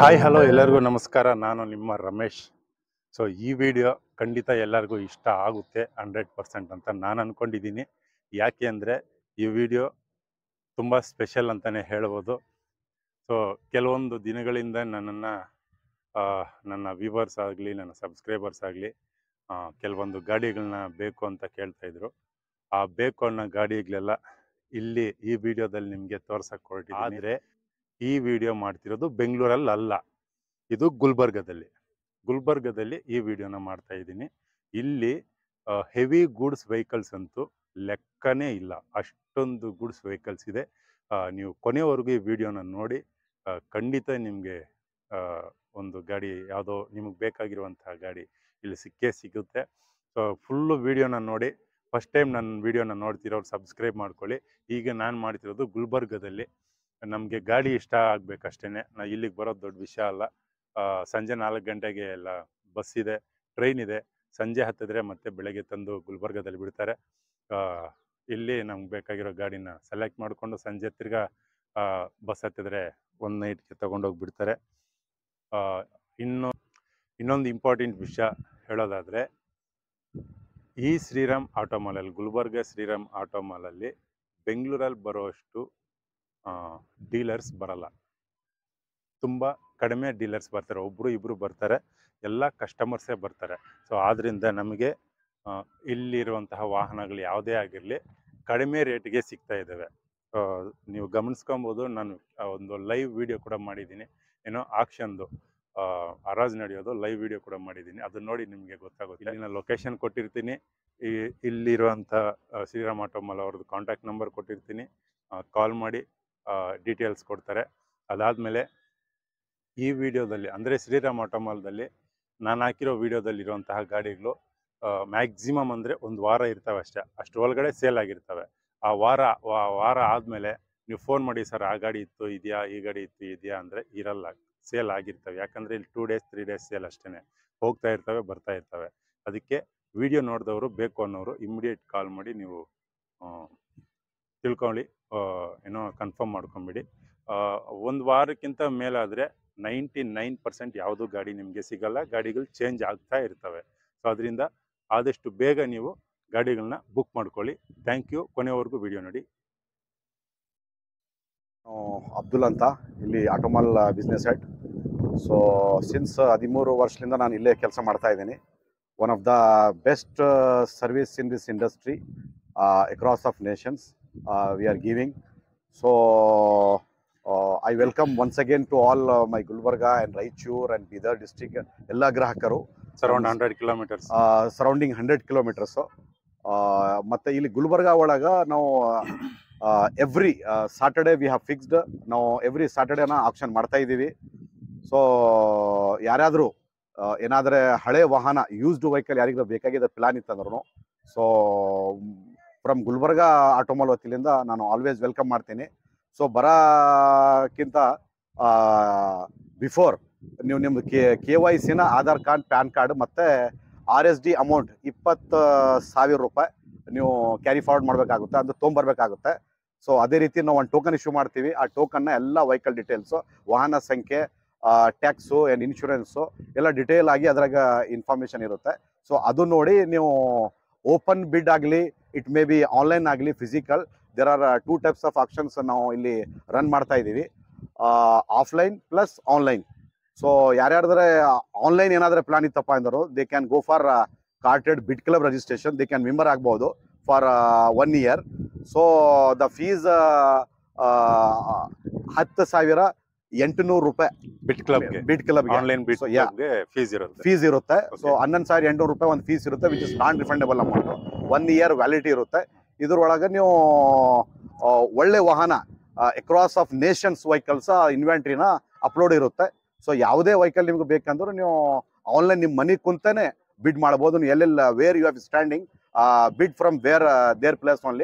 Hi hello ಎಲ್ಲರಿಗೂ ನಮಸ್ಕಾರ ನಾನು ನಿಮ್ಮ ರಮೇಶ್ ಸೊ ಈ ವಿಡಿಯೋ ಖಂಡಿತ ಎಲ್ಲರಿಗೂ ಇಷ್ಟ ಆಗುತ್ತೆ ಹಂಡ್ರೆಡ್ ಪರ್ಸೆಂಟ್ ಅಂತ ನಾನು ಅಂದ್ಕೊಂಡಿದ್ದೀನಿ ಯಾಕೆ ಅಂದರೆ ಈ ವಿಡಿಯೋ ತುಂಬ ಸ್ಪೆಷಲ್ ಅಂತಲೇ ಹೇಳ್ಬೋದು ಸೊ ಕೆಲವೊಂದು ದಿನಗಳಿಂದ ನನ್ನನ್ನು ನನ್ನ ವ್ಯೂವರ್ಸ್ ಆಗಲಿ ನನ್ನ ಸಬ್ಸ್ಕ್ರೈಬರ್ಸ್ ಆಗಲಿ ಕೆಲವೊಂದು ಗಾಡಿಗಳನ್ನ ಬೇಕು ಅಂತ ಕೇಳ್ತಾ ಇದ್ರು ಆ ಬೇಕು ಅನ್ನೋ ಗಾಡಿಗಳೆಲ್ಲ ಇಲ್ಲಿ ಈ ವಿಡಿಯೋದಲ್ಲಿ ನಿಮಗೆ ತೋರ್ಸಕ್ಕೆ ಹೊರಟಿದ್ದೀನಿ ಆದರೆ ಈ ವಿಡಿಯೋ ಮಾಡ್ತಿರೋದು ಬೆಂಗಳೂರಲ್ಲಿ ಅಲ್ಲ ಇದು ಗುಲ್ಬರ್ಗದಲ್ಲಿ ಗುಲ್ಬರ್ಗದಲ್ಲಿ ಈ ವಿಡಿಯೋನ ಮಾಡ್ತಾ ಇದ್ದೀನಿ ಇಲ್ಲಿ ಹೆವಿ ಗೂಡ್ಸ್ ವೆಹಿಕಲ್ಸ್ ಅಂತೂ ಲೆಕ್ಕನೇ ಇಲ್ಲ ಅಷ್ಟೊಂದು ಗೂಡ್ಸ್ ವೆಹಿಕಲ್ಸ್ ಇದೆ ಆ, ನೀವು ಕೊನೆವರೆಗೂ ಈ ವಿಡಿಯೋನ ನೋಡಿ ಆ, ಖಂಡಿತ ನಿಮಗೆ ಒಂದು ಗಾಡಿ ಯಾವುದೋ ನಿಮಗೆ ಬೇಕಾಗಿರುವಂತಹ ಗಾಡಿ ಇಲ್ಲಿ ಸಿಕ್ಕೇ ಸಿಗುತ್ತೆ ಸೊ ಫುಲ್ಲು ವಿಡಿಯೋನ ನೋಡಿ ಫಸ್ಟ್ ಟೈಮ್ ನನ್ನ ವಿಡಿಯೋನ ನೋಡ್ತಿರೋರು ಸಬ್ಸ್ಕ್ರೈಬ್ ಮಾಡ್ಕೊಳ್ಳಿ ಈಗ ನಾನು ಮಾಡ್ತಿರೋದು ಗುಲ್ಬರ್ಗದಲ್ಲಿ ನಮಗೆ ಗಾಡಿ ಇಷ್ಟ ಆಗ್ಬೇಕಷ್ಟೇ ನಾ ಇಲ್ಲಿಗೆ ಬರೋದು ದೊಡ್ಡ ವಿಷಯ ಅಲ್ಲ ಆ, ಸಂಜೆ ನಾಲ್ಕು ಗಂಟೆಗೆ ಎಲ್ಲ ಬಸ್ ಇದೆ ಟ್ರೈನ್ ಇದೆ ಸಂಜೆ ಹತ್ತಿದ್ರೆ ಮತ್ತೆ ಬೆಳಗ್ಗೆ ತಂದು ಗುಲ್ಬರ್ಗದಲ್ಲಿ ಬಿಡ್ತಾರೆ ಆ, ಇಲ್ಲಿ ನಮ್ಗೆ ಬೇಕಾಗಿರೋ ಗಾಡಿನ ಸೆಲೆಕ್ಟ್ ಮಾಡಿಕೊಂಡು ಸಂಜೆ ತಿರ್ಗಾ ಬಸ್ ಹತ್ತಿದ್ರೆ ಒಂದು ನೈಟ್ಗೆ ತೊಗೊಂಡೋಗಿ ಬಿಡ್ತಾರೆ ಆ, ಇನ್ನು ಇನ್ನೊಂದು ಇಂಪಾರ್ಟೆಂಟ್ ವಿಷಯ ಹೇಳೋದಾದರೆ ಈ ಶ್ರೀರಾಮ್ ಆಟೋ ಮಾಲಲ್ಲಿ ಗುಲ್ಬರ್ಗ ಶ್ರೀರಾಮ್ ಆಟೋ ಮಾಲಲ್ಲಿ ಬೆಂಗಳೂರಲ್ಲಿ ಬರೋಷ್ಟು ಡೀಲರ್ಸ್ ಬರಲ್ಲ ತುಂಬ ಕಡಿಮೆ ಡೀಲರ್ಸ್ ಬರ್ತಾರೆ ಒಬ್ಬರು ಇಬ್ಬರು ಬರ್ತಾರೆ ಎಲ್ಲ ಕಸ್ಟಮರ್ಸೇ ಬರ್ತಾರೆ ಸೊ ಆದ್ದರಿಂದ ನಮಗೆ ಆ, ಇಲ್ಲಿರುವಂತಹ ವಾಹನಗಳು ಯಾವುದೇ ಆಗಿರಲಿ ಕಡಿಮೆ ರೇಟ್ಗೆ ಸಿಗ್ತಾ ಇದ್ದಾವೆ ಆ, ನೀವು ಗಮನಿಸ್ಕೊಬೋದು ನಾನು ಆ, ಒಂದು ಲೈವ್ ವಿಡಿಯೋ ಕೂಡ ಮಾಡಿದ್ದೀನಿ ಏನೋ ಆಕ್ಷನ್ದು ಅರಾಜ್ ನಡೆಯೋದು ಲೈವ್ ವಿಡಿಯೋ ಕೂಡ ಮಾಡಿದ್ದೀನಿ ಅದನ್ನ ನೋಡಿ ನಿಮಗೆ ಗೊತ್ತಾಗುತ್ತೆ ಇಲ್ಲಿನ ಲೊಕೇಶನ್ ಕೊಟ್ಟಿರ್ತೀನಿ ಈ ಇಲ್ಲಿರುವಂಥ ಆ, ಶ್ರೀರಾಮ್ ಆಟೋಮಾಲ್ ಅವ್ರದ್ದು ಕಾಂಟ್ಯಾಕ್ಟ್ ನಂಬರ್ ಕೊಟ್ಟಿರ್ತೀನಿ ಕಾಲ್ ಮಾಡಿ ಡೀಟೇಲ್ಸ್ ಕೊಡ್ತಾರೆ ಅದಾದಮೇಲೆ ಈ ವಿಡಿಯೋದಲ್ಲಿ ಅಂದರೆ ಶ್ರೀರಾಮ್ ಆಟೋಮಾಲ್ದಲ್ಲಿ ನಾನು ಹಾಕಿರೋ ವಿಡಿಯೋದಲ್ಲಿ ಇರುವಂತಹ ಗಾಡಿಗಳು ಮ್ಯಾಕ್ಸಿಮಮ್ ಅಂದರೆ ಒಂದು ವಾರ ಇರ್ತವೆ ಅಷ್ಟೇ ಅಷ್ಟು ಒಳಗಡೆ ಸೇಲ್ ಆಗಿರ್ತವೆ ಆ ವಾರ ವಾ- ವಾರ ಆದಮೇಲೆ ನೀವು ಫೋನ್ ಮಾಡಿ ಸರ್ ಆ ಗಾಡಿ ಇತ್ತು ಇದೆಯಾ ಈ ಗಾಡಿ ಇತ್ತು ಇದೆಯಾ ಅಂದರೆ ಇರಲ್ಲ ಸೇಲ್ ಆಗಿರ್ತವೆ ಯಾಕಂದರೆ ಇಲ್ಲಿ two days three days sale ಅಷ್ಟೇ ಹೋಗ್ತಾ ಇರ್ತವೆ ಬರ್ತಾ ಇರ್ತವೆ ಅದಕ್ಕೆ ವಿಡಿಯೋ ನೋಡಿದವರು ಬೇಕು ಅನ್ನೋರು ಇಮ್ಮಿಡಿಯೇಟ್ ಕಾಲ್ ಮಾಡಿ ನೀವು ಆ, ತಿಳ್ಕೊಳ್ಳಿ ಆ, ಏನೋ ಕನ್ಫರ್ಮ್ ಮಾಡ್ಕೊಂಬಿಡಿ ಒಂದು ವಾರಕ್ಕಿಂತ ಮೇಲಾದರೆ ನೈಂಟಿ ನೈನ್ ಪರ್ಸೆಂಟ್ ಯಾವುದೂ ಗಾಡಿ ನಿಮಗೆ ಸಿಗಲ್ಲ ಗಾಡಿಗಳು ಚೇಂಜ್ ಆಗ್ತಾ ಇರ್ತವೆ ಸೊ ಅದರಿಂದ ಆದಷ್ಟು ಬೇಗ ನೀವು ಗಾಡಿಗಳನ್ನ ಬುಕ್ ಮಾಡ್ಕೊಳ್ಳಿ ಥ್ಯಾಂಕ್ ಯು ಕೊನೆವರೆಗೂ ವಿಡಿಯೋ ನೋಡಿ ನಾನು ಅಬ್ದುಲ್ ಅಂತ ಇಲ್ಲಿ auto mall business head so since ಹದಿಮೂರು ವರ್ಷದಿಂದ ನಾನು ಇಲ್ಲೇ ಕೆಲಸ ಮಾಡ್ತಾ ಇದ್ದೀನಿ one of the best service in this industry across of nations we are giving so I welcome once again to all my Gulbarga and Raichur and Bidar district ಎಲ್ಲ ಗ್ರಾಹಕರು surround hundred kilometers surrounding hundred kilometers ಮತ್ತು ಇಲ್ಲಿ ಗುಲ್ಬರ್ಗ ಒಳಗೆ ನಾವು every Saturday we have fixed ನಾವು every ಸಾಟರ್ಡೇನ option ಮಾಡ್ತಾ ಇದ್ದೀವಿ ಸೊ ಯಾರಾದರೂ ಏನಾದರೆ ಹಳೆ ವಾಹನ ಯೂಸ್ಡ್ ವೆಹಿಕಲ್ ಯಾರಿಗಾದ್ರು ಬೇಕಾಗಿದೆ ಪ್ಲಾನ್ ಇತ್ತಂದ್ರೂ ಸೊ ಫ್ರಮ್ ಗುಲ್ಬರ್ಗ ಆಟೋಮಾಲ್ ವತಿಯಿಂದ ನಾನು ಆಲ್ವೇಸ್ ವೆಲ್ಕಮ್ ಮಾಡ್ತೀನಿ ಸೊ ಬರೋಕ್ಕಿಂತ ಬಿಫೋರ್ ನೀವು ನಿಮ್ದು ಕೆ ಕೆ ವೈ ಸಿನ ಆಧಾರ್ ಕಾರ್ಡ್ ಪ್ಯಾನ್ ಕಾರ್ಡ್ ಮತ್ತು ಆರ್ ಎಸ್ ಡಿ ಅಮೌಂಟ್ ಇಪ್ಪತ್ತು ಸಾವಿರ ರೂಪಾಯಿ ನೀವು ಕ್ಯಾರಿ ಫಾರ್ವರ್ಡ್ ಮಾಡಬೇಕಾಗುತ್ತೆ ಅದು ತೊಗೊಂಬರ್ಬೇಕಾಗುತ್ತೆ ಸೊ ಅದೇ ರೀತಿ ನಾವು ಒಂದು ಟೋಕನ್ ಇಶ್ಯೂ ಮಾಡ್ತೀವಿ ಆ ಟೋಕನ್ನ ಎಲ್ಲ ವೆಹಿಕಲ್ ಡೀಟೇಲ್ಸು ವಾಹನ ಸಂಖ್ಯೆ ಟ್ಯಾಕ್ಸು ಆ್ಯಂಡ್ ಇನ್ಶೂರೆನ್ಸು ಎಲ್ಲ ಡಿಟೇಲ್ ಆಗಿ ಅದ್ರಾಗ ಇನ್ಫಾರ್ಮೇಷನ್ ಇರುತ್ತೆ ಸೊ ಅದು ನೋಡಿ ನೀವು ಓಪನ್ ಬಿಡ್ ಆಗಲಿ ಇಟ್ ಮೇ ಬಿ ಆನ್ಲೈನ್ ಆಗಲಿ physical there are two types of auctions ನಾವು ಇಲ್ಲಿ ರನ್ ಮಾಡ್ತಾ ಇದ್ದೀವಿ ಆಫ್ಲೈನ್ ಪ್ಲಸ್ ಆನ್ಲೈನ್ ಸೊ ಯಾರ್ಯಾರ್ದ್ರೆ ಆನ್ಲೈನ್ ಏನಾದರೂ ಪ್ಲಾನ್ ಇತ್ತಪ್ಪ ಅಂದರು ದೇ ಕ್ಯಾನ್ ಗೋ ಫಾರ್ ಕಾರ್ಟೆಡ್ bid club registration they can member ಆಗ್ಬೋದು for one year so the fees ಹತ್ತು ಸಾವಿರ ಎಂಟುನೂರು ರೂಪಾಯಿ ಬಿಟ್ ಕ್ಲಬ್ಗೆ ಬಿಡ್ ಕ್ಲಬ್ಗೆ ಆನ್ಲೈನ್ ಬಿಟ್ So, yeah. ಕ್ಲಬ್ಗೆ ಫೀಸ್ ಇರುತ್ತೆ ಫೀಸ್ ಇರುತ್ತೆ ಸೊ Okay. ಹನ್ನೊಂದು ಸಾವಿರ ಎಂಟುನೂರು ರೂಪಾಯಿ ಒಂದು ಫೀಸ್ ಇರುತ್ತೆ which is non refundable amount one year validity ಇರುತ್ತೆ ಇದ್ರೊಳಗೆ ನೀವು ಆ, ಒಳ್ಳೆ ವಾಹನ ಅಕ್ರಾಸ್ ಆಫ್ ನೇಷನ್ಸ್ ವೆಹಿಕಲ್ಸ್ ಇನ್ವೆಂಟ್ರಿನ ಅಪ್ಲೋಡ್ ಇರುತ್ತೆ ಸೊ ಯಾವುದೇ ವೆಹಿಕಲ್ ನಿಮ್ಗೆ ಬೇಕಂದ್ರೆ ನೀವು ಆನ್ಲೈನ್ ನಿಮ್ಮ ಮನೆ ಕುಂತಾನೆ ಬಿಡ್ ಮಾಡ್ಬೋದು ನೀವು ಎಲ್ಲೆಲ್ಲ where you have standing bid from where their place only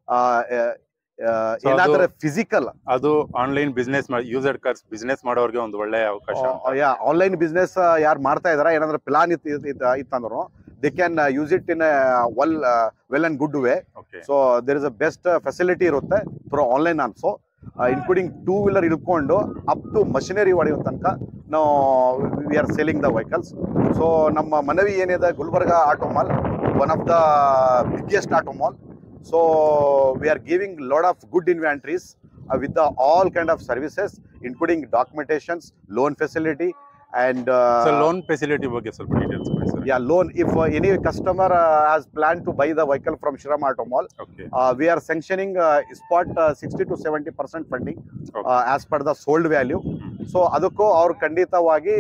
So, ಏನಾದ್ರೆ ಅದು- ಫಿಸಿಕಲ್ ಅದು online business user cars business ಮಾಡೋರಿಗೆ ಒಂದು ಒಳ್ಳೆ ಅವಕಾಶ ಅಂತ. ಯಾ ಆನ್ಲೈನ್ ಬಿಸ್ನೆಸ್ ಯಾರು ಮಾಡ್ತಾ ಇದಾರ ಏನಾದ್ರೆ ಪ್ಲಾನ್ ಇತ್ತು ಇತ್ತಂದ್ರು they can use it in well well and good way Okay. So there is a best facility ಇರುತ್ತೆ through online also including two wheeler ಹಿಡ್ಕೊಂಡು ಅಪ್ ಟು ಮಷಿನರಿ ಹೊಡೆಯೋ ತನಕ ನಾವು we are selling the vehicles so ನಮ್ಮ ಮನವಿ ಏನಿದೆ Gulbarga auto mall one of the biggest auto mall so we are giving lot of good inventories with the all kind of services including documentations loan facility and sir loan facility ಬಗ್ಗೆ ಸ್ವಲ್ಪ details ಕೊಡಿ sir yeah loan if uh, any customer uh, has planned to buy the vehicle from Shriram Auto Mall okay uh, we are sanctioning uh, spot uh, 60 to 70 percent funding uh, as per the sold value so ಅದಕ್ಕೂ ಅವ್ರು ಖಂಡಿತವಾಗಿ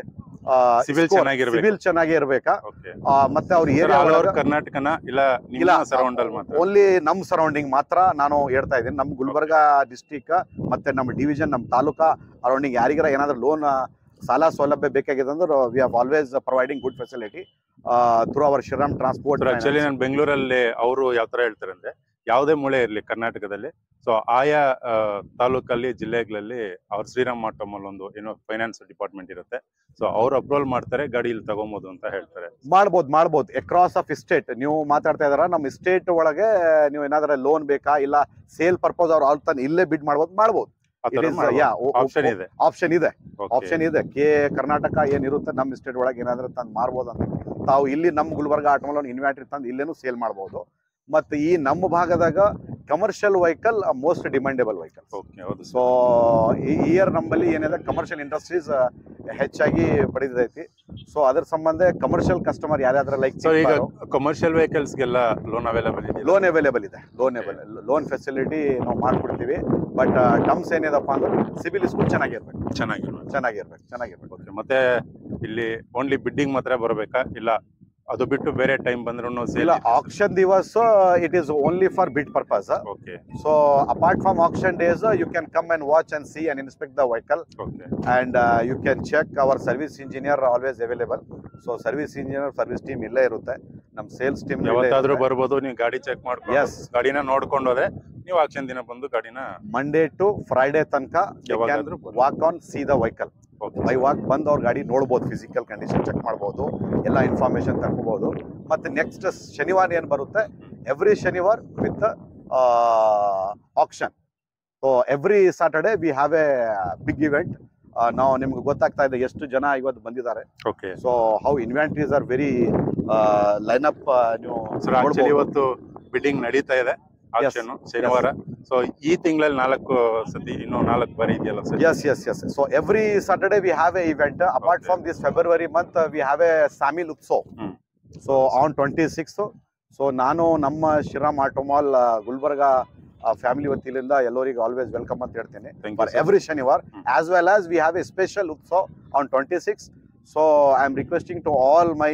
Civil ಚೆನ್ನಾಗಿರ್ಬೇಕು. Civil ಚೆನ್ನಾಗಿ ಇರ್ಬೇಕಾ okay ಆ, ಮತ್ತೆ ಅವ್ರ all over area ಕರ್ನಾಟಕನ ಇಲ್ಲ ಇಲ್ಲ ನಿಮ್ಮ ಸರೌಂಡ್ ಅಲ್ಲಿ ಮಾತ್ರ ಓನ್ಲಿ ನಮ್ಮ ಸರೌಂಡಿಂಗ್ ಮಾತ್ರ ನಾನು ಹೇಳ್ತಾ ಇದ್ದೀನಿ ನಮ್ಮ ಗುಲ್ಬರ್ಗ ಡಿಸ್ಟಿಕ್ ಮತ್ತೆ ನಮ್ಮ ಡಿವಿಷನ್ ನಮ್ಮ ತಾಲೂಕಾ ಅರೌಂಡಿಂಗ್ ಯಾರಿಗಾರ ಏನಾದ್ರೂ ಲೋನ್ ಸಾಲ ಸೌಲಭ್ಯ ಬೇಕಾಗಿದೆ ಅಂದ್ರೆ we have always providing good facility through our Shriram transport actually ನಾನು ಬೆಂಗಳೂರಲ್ಲಿ ಅವರು ಯಾವ ತರ ಹೇಳ್ತಾರೆ ಅಂದ್ರೆ ಯಾವುದೇ ಮೂಳೆ ಇರಲಿ ಕರ್ನಾಟಕದಲ್ಲಿ ಸೊ ಆಯಾ ಆ, ತಾಲೂಕಲ್ಲಿ ಜಿಲ್ಲೆಗಳಲ್ಲಿ ಅವ್ರ ಶ್ರೀರಾಮ್ ಆಟೋಮಲ್ ಒಂದು ಏನೋ ಫೈನಾನ್ಸ್ ಡಿಪಾರ್ಟ್ಮೆಂಟ್ ಇರುತ್ತೆ ಸೊ ಅವ್ರು ಅಪ್ರೂವಲ್ ಮಾಡ್ತಾರೆ ಗಾಡಿ ಇಲ್ಲಿ ತಗೊಬೋದು ಅಂತ ಹೇಳ್ತಾರೆ ಮಾಡ್ಬೋದು ಮಾಡ್ಬೋದು ಅಕ್ರಾಸ್ ಆಫ್ ಸ್ಟೇಟ್ ನೀವು ಮಾತಾಡ್ತಾ ಇದಾರ ನಮ್ಮ ಸ್ಟೇಟ್ ಒಳಗೆ ನೀವು ಏನಾದ್ರೆ ಲೋನ್ ಬೇಕಾ ಇಲ್ಲ ಸೇಲ್ ಪರ್ಪಸ್ ಅವ್ರು ಅವ್ರ ತನ್ನ ಇಲ್ಲೇ ಬಿಡ್ ಮಾಡ್ಬೋದು ಮಾಡ್ಬೋದು ಆಪ್ಷನ್ ಇದೆ ಆಪ್ಷನ್ ಇದೆ Okay. ಆಪ್ಷನ್ ಇದೆ ಕೆ ಕರ್ನಾಟಕ ಏನಿರುತ್ತೆ ನಮ್ಮ ಸ್ಟೇಟ್ ಒಳಗೆ ಏನಾದ್ರೆ ತಂದು ಮಾರ್ಬೋದು ಅಂತ ತಾವು ಇಲ್ಲಿ ನಮ್ಮ ಗುಲ್ಬರ್ಗ ಆಟೋಮಲ್ ಇನ್ವೆಂಟ್ರಿ ತಂದು ಇಲ್ಲೇನು ಸೇಲ್ ಮಾಡ್ಬೋದು ಮತ್ತೆ ಈ ನಮ್ಮ ಭಾಗದಾಗ commercial vehicle most demandable vehicle okay ಹೌದು ಸೊ ಈ ಇಯರ್ ನಮ್ಮಲ್ಲಿ ಏನಿದೆ ಕಮರ್ಷಿಯಲ್ ಇಂಡಸ್ಟ್ರೀಸ್ ಹೆಚ್ಚಾಗಿ ಪಡೆದೈತಿ ಸೊ ಅದ್ರ ಸಂಬಂಧ ಕಮರ್ಷಿಯಲ್ ಕಸ್ಟಮರ್ ಯಾರ್ಯಾದ್ರ ಲೈಕ್ ಸೊ ಈಗ ಕಮರ್ಷಿಯಲ್ ವೆಹಿಕಲ್ಸ್ಗೆಲ್ಲ ಲೋನ್ ಅವೈಲೇಬಲ್ ಇದೆ ಲೋನ್ ಅವೈಲೇಬಲ್ ಇದೆ ಲೋನ್ ಲೋನ್ ಫೆಸಿಲಿಟಿ ನಾವು ಮಾಡ್ಕೊಡ್ತೀವಿ ಬಟ್ ಟರ್ಮ್ಸ್ ಏನಿದಪ್ಪ ಅಂದ್ರೆ ಸಿಬಿಲ್ ಸ್ಕೂಲ್ ಚೆನ್ನಾಗಿರ್ಬೇಕು ಚೆನ್ನಾಗಿರ್ಬೇಕು ಚೆನ್ನಾಗಿರ್ಬೇಕು ಚೆನ್ನಾಗಿರ್ಬೇಕು ಓಕೆ ಮತ್ತೆ ಇಲ್ಲಿ ಓನ್ಲಿ ಬಿಡ್ಡಿಂಗ್ ಮಾತ್ರ ಬರಬೇಕಾ ಇಲ್ಲ ಅದು ಬಿಟ್ಟು ಬೇರೆ ಟೈಮ್ ಬಂದ್ರು ಸೇಲ್ ಇಲ್ಲ ಆಕ್ಷನ್ ದಿವಸ it is only for bid purpose okay so apart from auction days you can come and watch and see and inspect the vehicle okay and you can check our service engineer always available so service engineer service team ಇಲ್ಲೇ ಇರುತ್ತೆ ನಮ್ಮ sales team ಯಾವತ್ತಾದ್ರೂ ಬರ್ಬೋದು ನೀವು ಗಾಡಿ check ಮಾಡ್ಕೊಂಡು Yes. ಗಾಡಿನ ನೋಡ್ಕೊಂಡು ಹೋದ್ರೆ ನೀವು ಆಕ್ಷನ್ ದಿನ ಬಂದು ಗಾಡಿನ ಮಂಡೇ ಟು ಫ್ರೈಡೆ ತನಕ ಯಾವಾಗಾದ್ರೂ ಬರ್ಬೋದು. Walk on see the vehicle okay by walk ಬಂದು ಅವ್ರ ಗಾಡಿ ನೋಡ್ಬೋದು ಫಿಸಿಕಲ್ ಕಂಡೀಷನ್ ಚೆಕ್ ಮಾಡ್ಬೋದು ಎಲ್ಲ ಇನ್ಫಾರ್ಮೇಶನ್ ತಗೋಬಹುದು ಮತ್ತೆ ನೆಕ್ಸ್ಟ್ ಶನಿವಾರ ಏನು ಬರುತ್ತೆ ಎವ್ರಿ ಶನಿವಾರ with auction so every Saturday we have a big event ನಾವು ನಿಮ್ಗೆ ಗೊತ್ತಾಗ್ತಾ ಇದೆ ಎಷ್ಟು ಜನ ಇವತ್ತು ಬಂದಿದ್ದಾರೆ okay so how inventories are very line up ನೀವು ಸರ್ ಆಕ್ಚುಲಿ ನೋಡ್ಬೋದು. ಇವತ್ತು ಬಿಡ್ಡಿಂಗ್ ನಡೀತಾ ಇದೆ ಆಕ್ಷನ್ ಶನಿವಾರ ಸೊ ಈ ತಿಂಗಳಲ್ಲಿ ನಾಲ್ಕು ಸತಿ ಇನ್ನು ನಾಲ್ಕು ಬಾರಿ ಇದೆಯಲ್ಲ sir Yes, yes, yes. So every Saturday we have a event. Uh, Apart Okay. from this February month, uh, we have a Samil Utsav. Hmm. So on 26th, so ನಾನು ನಮ್ಮ ಶ್ರೀರಾಮ್ ಆಟೋಮಾಲ್ ಗುಲ್ಬರ್ಗ ಫ್ಯಾಮಿಲಿ ವತಿಯಿಂದ ಎಲ್ಲರಿಗೂ ಆಲ್ವೇಸ್ ವೆಲ್ಕಮ್ ಅಂತ ಹೇಳ್ತೇನೆ thank for you every ಶನಿವಾರ Hmm. As well as we have a special utsav on twenty six so I am requesting to all my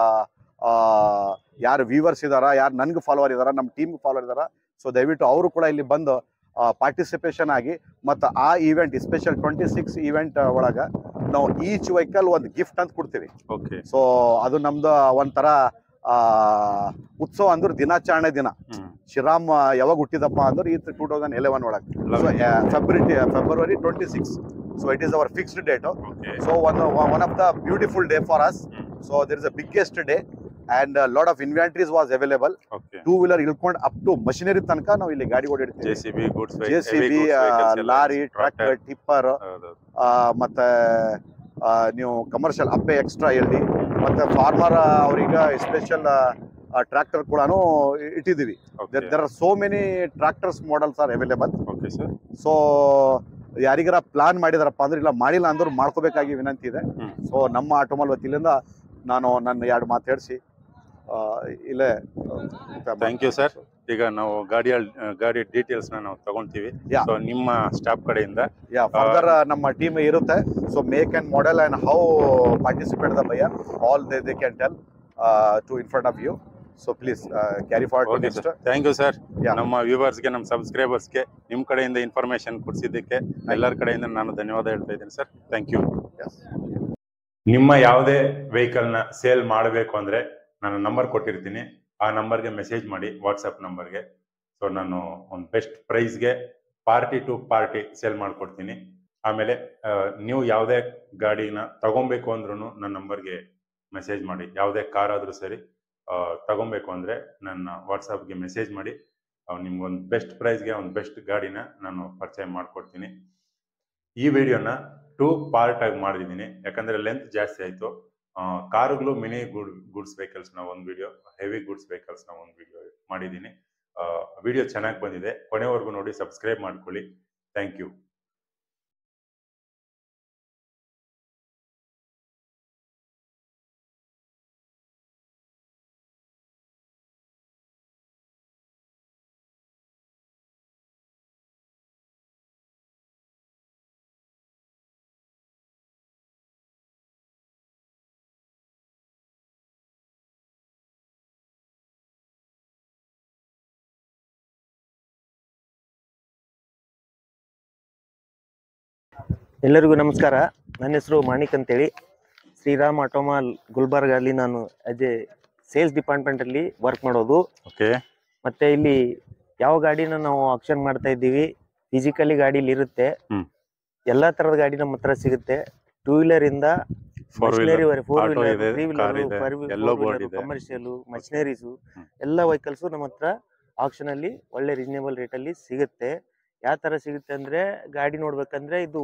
ಯಾರು viewers ಇದಾರ ಯಾರು ನನ್ಗೆ ಫಾಲೋವರ್ ಇದಾರ ನಮ್ಮ ಟೀಮ್ ಫಾಲೋವರ್ ಇದಾರ ಸೊ ದಯವಿಟ್ಟು ಅವರು ಕೂಡ ಇಲ್ಲಿ ಬಂದು ಪಾರ್ಟಿಸಿಪೇಷನ್ ಆಗಿ ಮತ್ತು ಆ event special twenty six event ಒಳಗೆ ನಾವು ಈಚ್ ವೆಹಿಕಲ್ ಒಂದು ಗಿಫ್ಟ್ ಅಂತ ಕೊಡ್ತೀವಿ ಓಕೆ ಸೊ ಅದು ನಮ್ದು ಒಂಥರ ಆ, ಉತ್ಸವ ಅಂದ್ರೆ ದಿನಾಚರಣೆ ದಿನ ಹ್ಮ್ ಶ್ರೀರಾಮ್ ಯಾವಾಗ ಹುಟ್ಟಿದಪ್ಪ ಅಂದ್ರೆ ಈ ಟೂ ತೌಸಂಡ್ ಎಲೆವೆನ್ ಒಳಗೆ Love so it. February February twenty six so it is our fixed date okay so one one of the beautiful day for us hmm. So there is a biggest day and lot of inventories was available okay two wheeler ಇಳ್ಕೊಂಡು up to machinery ತನಕ ನಾವು ಇಲ್ಲಿ ಗಾಡಿ J ಓಡಿರ್ತೀವಿ C B goods J C B lorry truck tipper ಮತ್ತೆ ಆ, ನೀವು commercial ಅಪ್ಪೆ extra ಎಲ್ಲಿ ಮತ್ತೆ ಫಾರ್ಮರ್ ಅವ್ರಿಗೆ ಸ್ಪೆಷಲ್ ಟ್ರ್ಯಾಕ್ಟರ್ ಕೂಡ ಇಟ್ಟಿದ್ದೀವಿ there are so many tractors models are available okay sir so ಯಾರಿಗಾರ ಪ್ಲಾನ್ ಮಾಡಿದಾರಪ್ಪ ಅಂದ್ರೆ ಇಲ್ಲ ಮಾಡಿಲ್ಲ ಅಂದ್ರೂ ಮಾಡ್ಕೋಬೇಕಾಗಿ ವಿನಂತಿ ಇದೆ ಹ್ಮ್. ಸೊ ನಮ್ಮ ಆಟೋಮಲ್ ವತಿಯಿಂದ ನಾನು ನನ್ನ ಎರಡು ಮಾತು ಹೇಳಿಸಿ ಇಲ್ಲೇ ಥ್ಯಾಂಕ್ ಯು ಸರ್ ಈಗ ನಾವು ಗಾಡಿಯ ಗಾಡಿ ಡೀಟೇಲ್ಸ್ ನಾವು ತಗೊಂತೀವಿ Yeah. ಸೊ ನಿಮ್ಮ ಸ್ಟಾಫ್ ಕಡೆಯಿಂದ ಯಾ ಫರ್ದರ್ ನಮ್ಮ ಟೀಮ್ ಇರುತ್ತೆ so make and model and how participate the buyer all they they can tell to in front of you so please carry forward okay next sir thank you sir Yeah. ನಮ್ಮ ವ್ಯೂವರ್ಸ್ಗೆ ನಮ್ಮ ಸಬ್ಸ್ಕ್ರೈಬರ್ಸ್ಗೆ ನಿಮ್ಮ ಕಡೆಯಿಂದ information ಕೊಡಿಸಿದ್ದಕ್ಕೆ ಎಲ್ಲರ ಕಡೆಯಿಂದ ನಾನು ಧನ್ಯವಾದ ಹೇಳ್ತಾ ಇದ್ದೀನಿ ಸರ್ ಥ್ಯಾಂಕ್ ಯು ನಿಮ್ಮ ಯಾವುದೇ ವೆಹಿಕಲ್ನ ಸೇಲ್ ಮಾಡಬೇಕು ಅಂದರೆ ನಾನು ನಂಬರ್ ಕೊಟ್ಟಿರ್ತೀನಿ ಆ ನಂಬರ್ಗೆ ಮೆಸೇಜ್ ಮಾಡಿ ವಾಟ್ಸಪ್ ನಂಬರ್ಗೆ ಸೊ ನಾನು ಒಂದು ಬೆಸ್ಟ್ ಪ್ರೈಸ್ಗೆ ಪಾರ್ಟಿ ಟು ಪಾರ್ಟಿ ಸೇಲ್ ಮಾಡಿಕೊಡ್ತೀನಿ ಆಮೇಲೆ ಆ, ನೀವು ಯಾವುದೇ ಗಾಡಿನ ತಗೊಬೇಕು ಅಂದ್ರೂ ನನ್ನ ನಂಬರ್ಗೆ ಮೆಸೇಜ್ ಮಾಡಿ ಯಾವುದೇ ಕಾರ್ ಆದರೂ ಸರಿ ಆ, ತಗೊಬೇಕು ಅಂದರೆ ನನ್ನ ವಾಟ್ಸಪ್ಗೆ ಮೆಸೇಜ್ ಮಾಡಿ ನಿಮ್ಗೊಂದು ಬೆಸ್ಟ್ ಪ್ರೈಸ್ಗೆ ಒಂದು ಬೆಸ್ಟ್ ಗಾಡಿನ ನಾನು ಪರಿಚಯ ಮಾಡಿಕೊಡ್ತೀನಿ ಈ ವಿಡಿಯೋನ ಟೂ ಪಾರ್ಟ್ ಆಗಿ ಮಾಡಿದ್ದೀನಿ ಯಾಕಂದ್ರೆ ಲೆಂತ್ ಜಾಸ್ತಿ ಆಯಿತು ಕಾರುಗಳು ಮಿನಿ ಗುಡ್ ಗುಡ್ಸ್ ವೆಹಿಕಲ್ಸ್ನ ಒಂದು ವಿಡಿಯೋ ಹೆವಿ ಗುಡ್ಸ್ ವೆಹಿಕಲ್ಸ್ನ ಒಂದು ವಿಡಿಯೋ ಮಾಡಿದ್ದೀನಿ ವಿಡಿಯೋ ಚೆನ್ನಾಗಿ ಬಂದಿದೆ ಕೊನೆವರೆಗೂ ನೋಡಿ ಸಬ್ಸ್ಕ್ರೈಬ್ ಮಾಡ್ಕೊಳ್ಳಿ ಥ್ಯಾಂಕ್ ಯು ಎಲ್ಲರಿಗೂ ನಮಸ್ಕಾರ ನನ್ನ ಹೆಸರು ಮಾಣಿಕ್ ಅಂತೇಳಿ ಶ್ರೀರಾಮ್ ಆಟೋಮಾಲ್ ಗುಲ್ಬರ್ಗ ಅಲ್ಲಿ ನಾನು ಆಸ್ ಎ ಸೇಲ್ಸ್ ಡಿಪಾರ್ಟ್ಮೆಂಟ್ ಅಲ್ಲಿ ವರ್ಕ್ ಮಾಡೋದು ಓಕೆ ಮತ್ತೆ ಇಲ್ಲಿ ಯಾವ ಗಾಡಿನ ನಾವು ಆಕ್ಷನ್ ಮಾಡ್ತಾ ಇದ್ದೀವಿ ಫಿಸಿಕಲಿ ಗಾಡಿ ಇಲ್ಲಿ ಇರುತ್ತೆ ಹ್ಮ್. ಎಲ್ಲಾ ತರದ ಗಾಡಿ ನಮ್ಮ ಹತ್ರ ಸಿಗುತ್ತೆ ಟೂ ವೀಲರ್ ಇಂದ four wheeler four auto wheeler ಇದೆ, ತ್ರೀ car ಇದೆ, yellow board ಇದೆ. Commercial machineries hmm. ಎಲ್ಲ ವೆಹಿಕಲ್ಸ್ ನಮ್ಮ ಹತ್ರ ಆಕ್ಷನ್ ಅಲ್ಲಿ ಒಳ್ಳೆ ರೀಸನೇಬಲ್ ರೇಟ್ ಅಲ್ಲಿ ಸಿಗುತ್ತೆ ಯಾವ ತರ ಸಿಗುತ್ತೆ ಅಂದ್ರೆ ಗಾಡಿ ನೋಡ್ಬೇಕಂದ್ರೆ ಇದು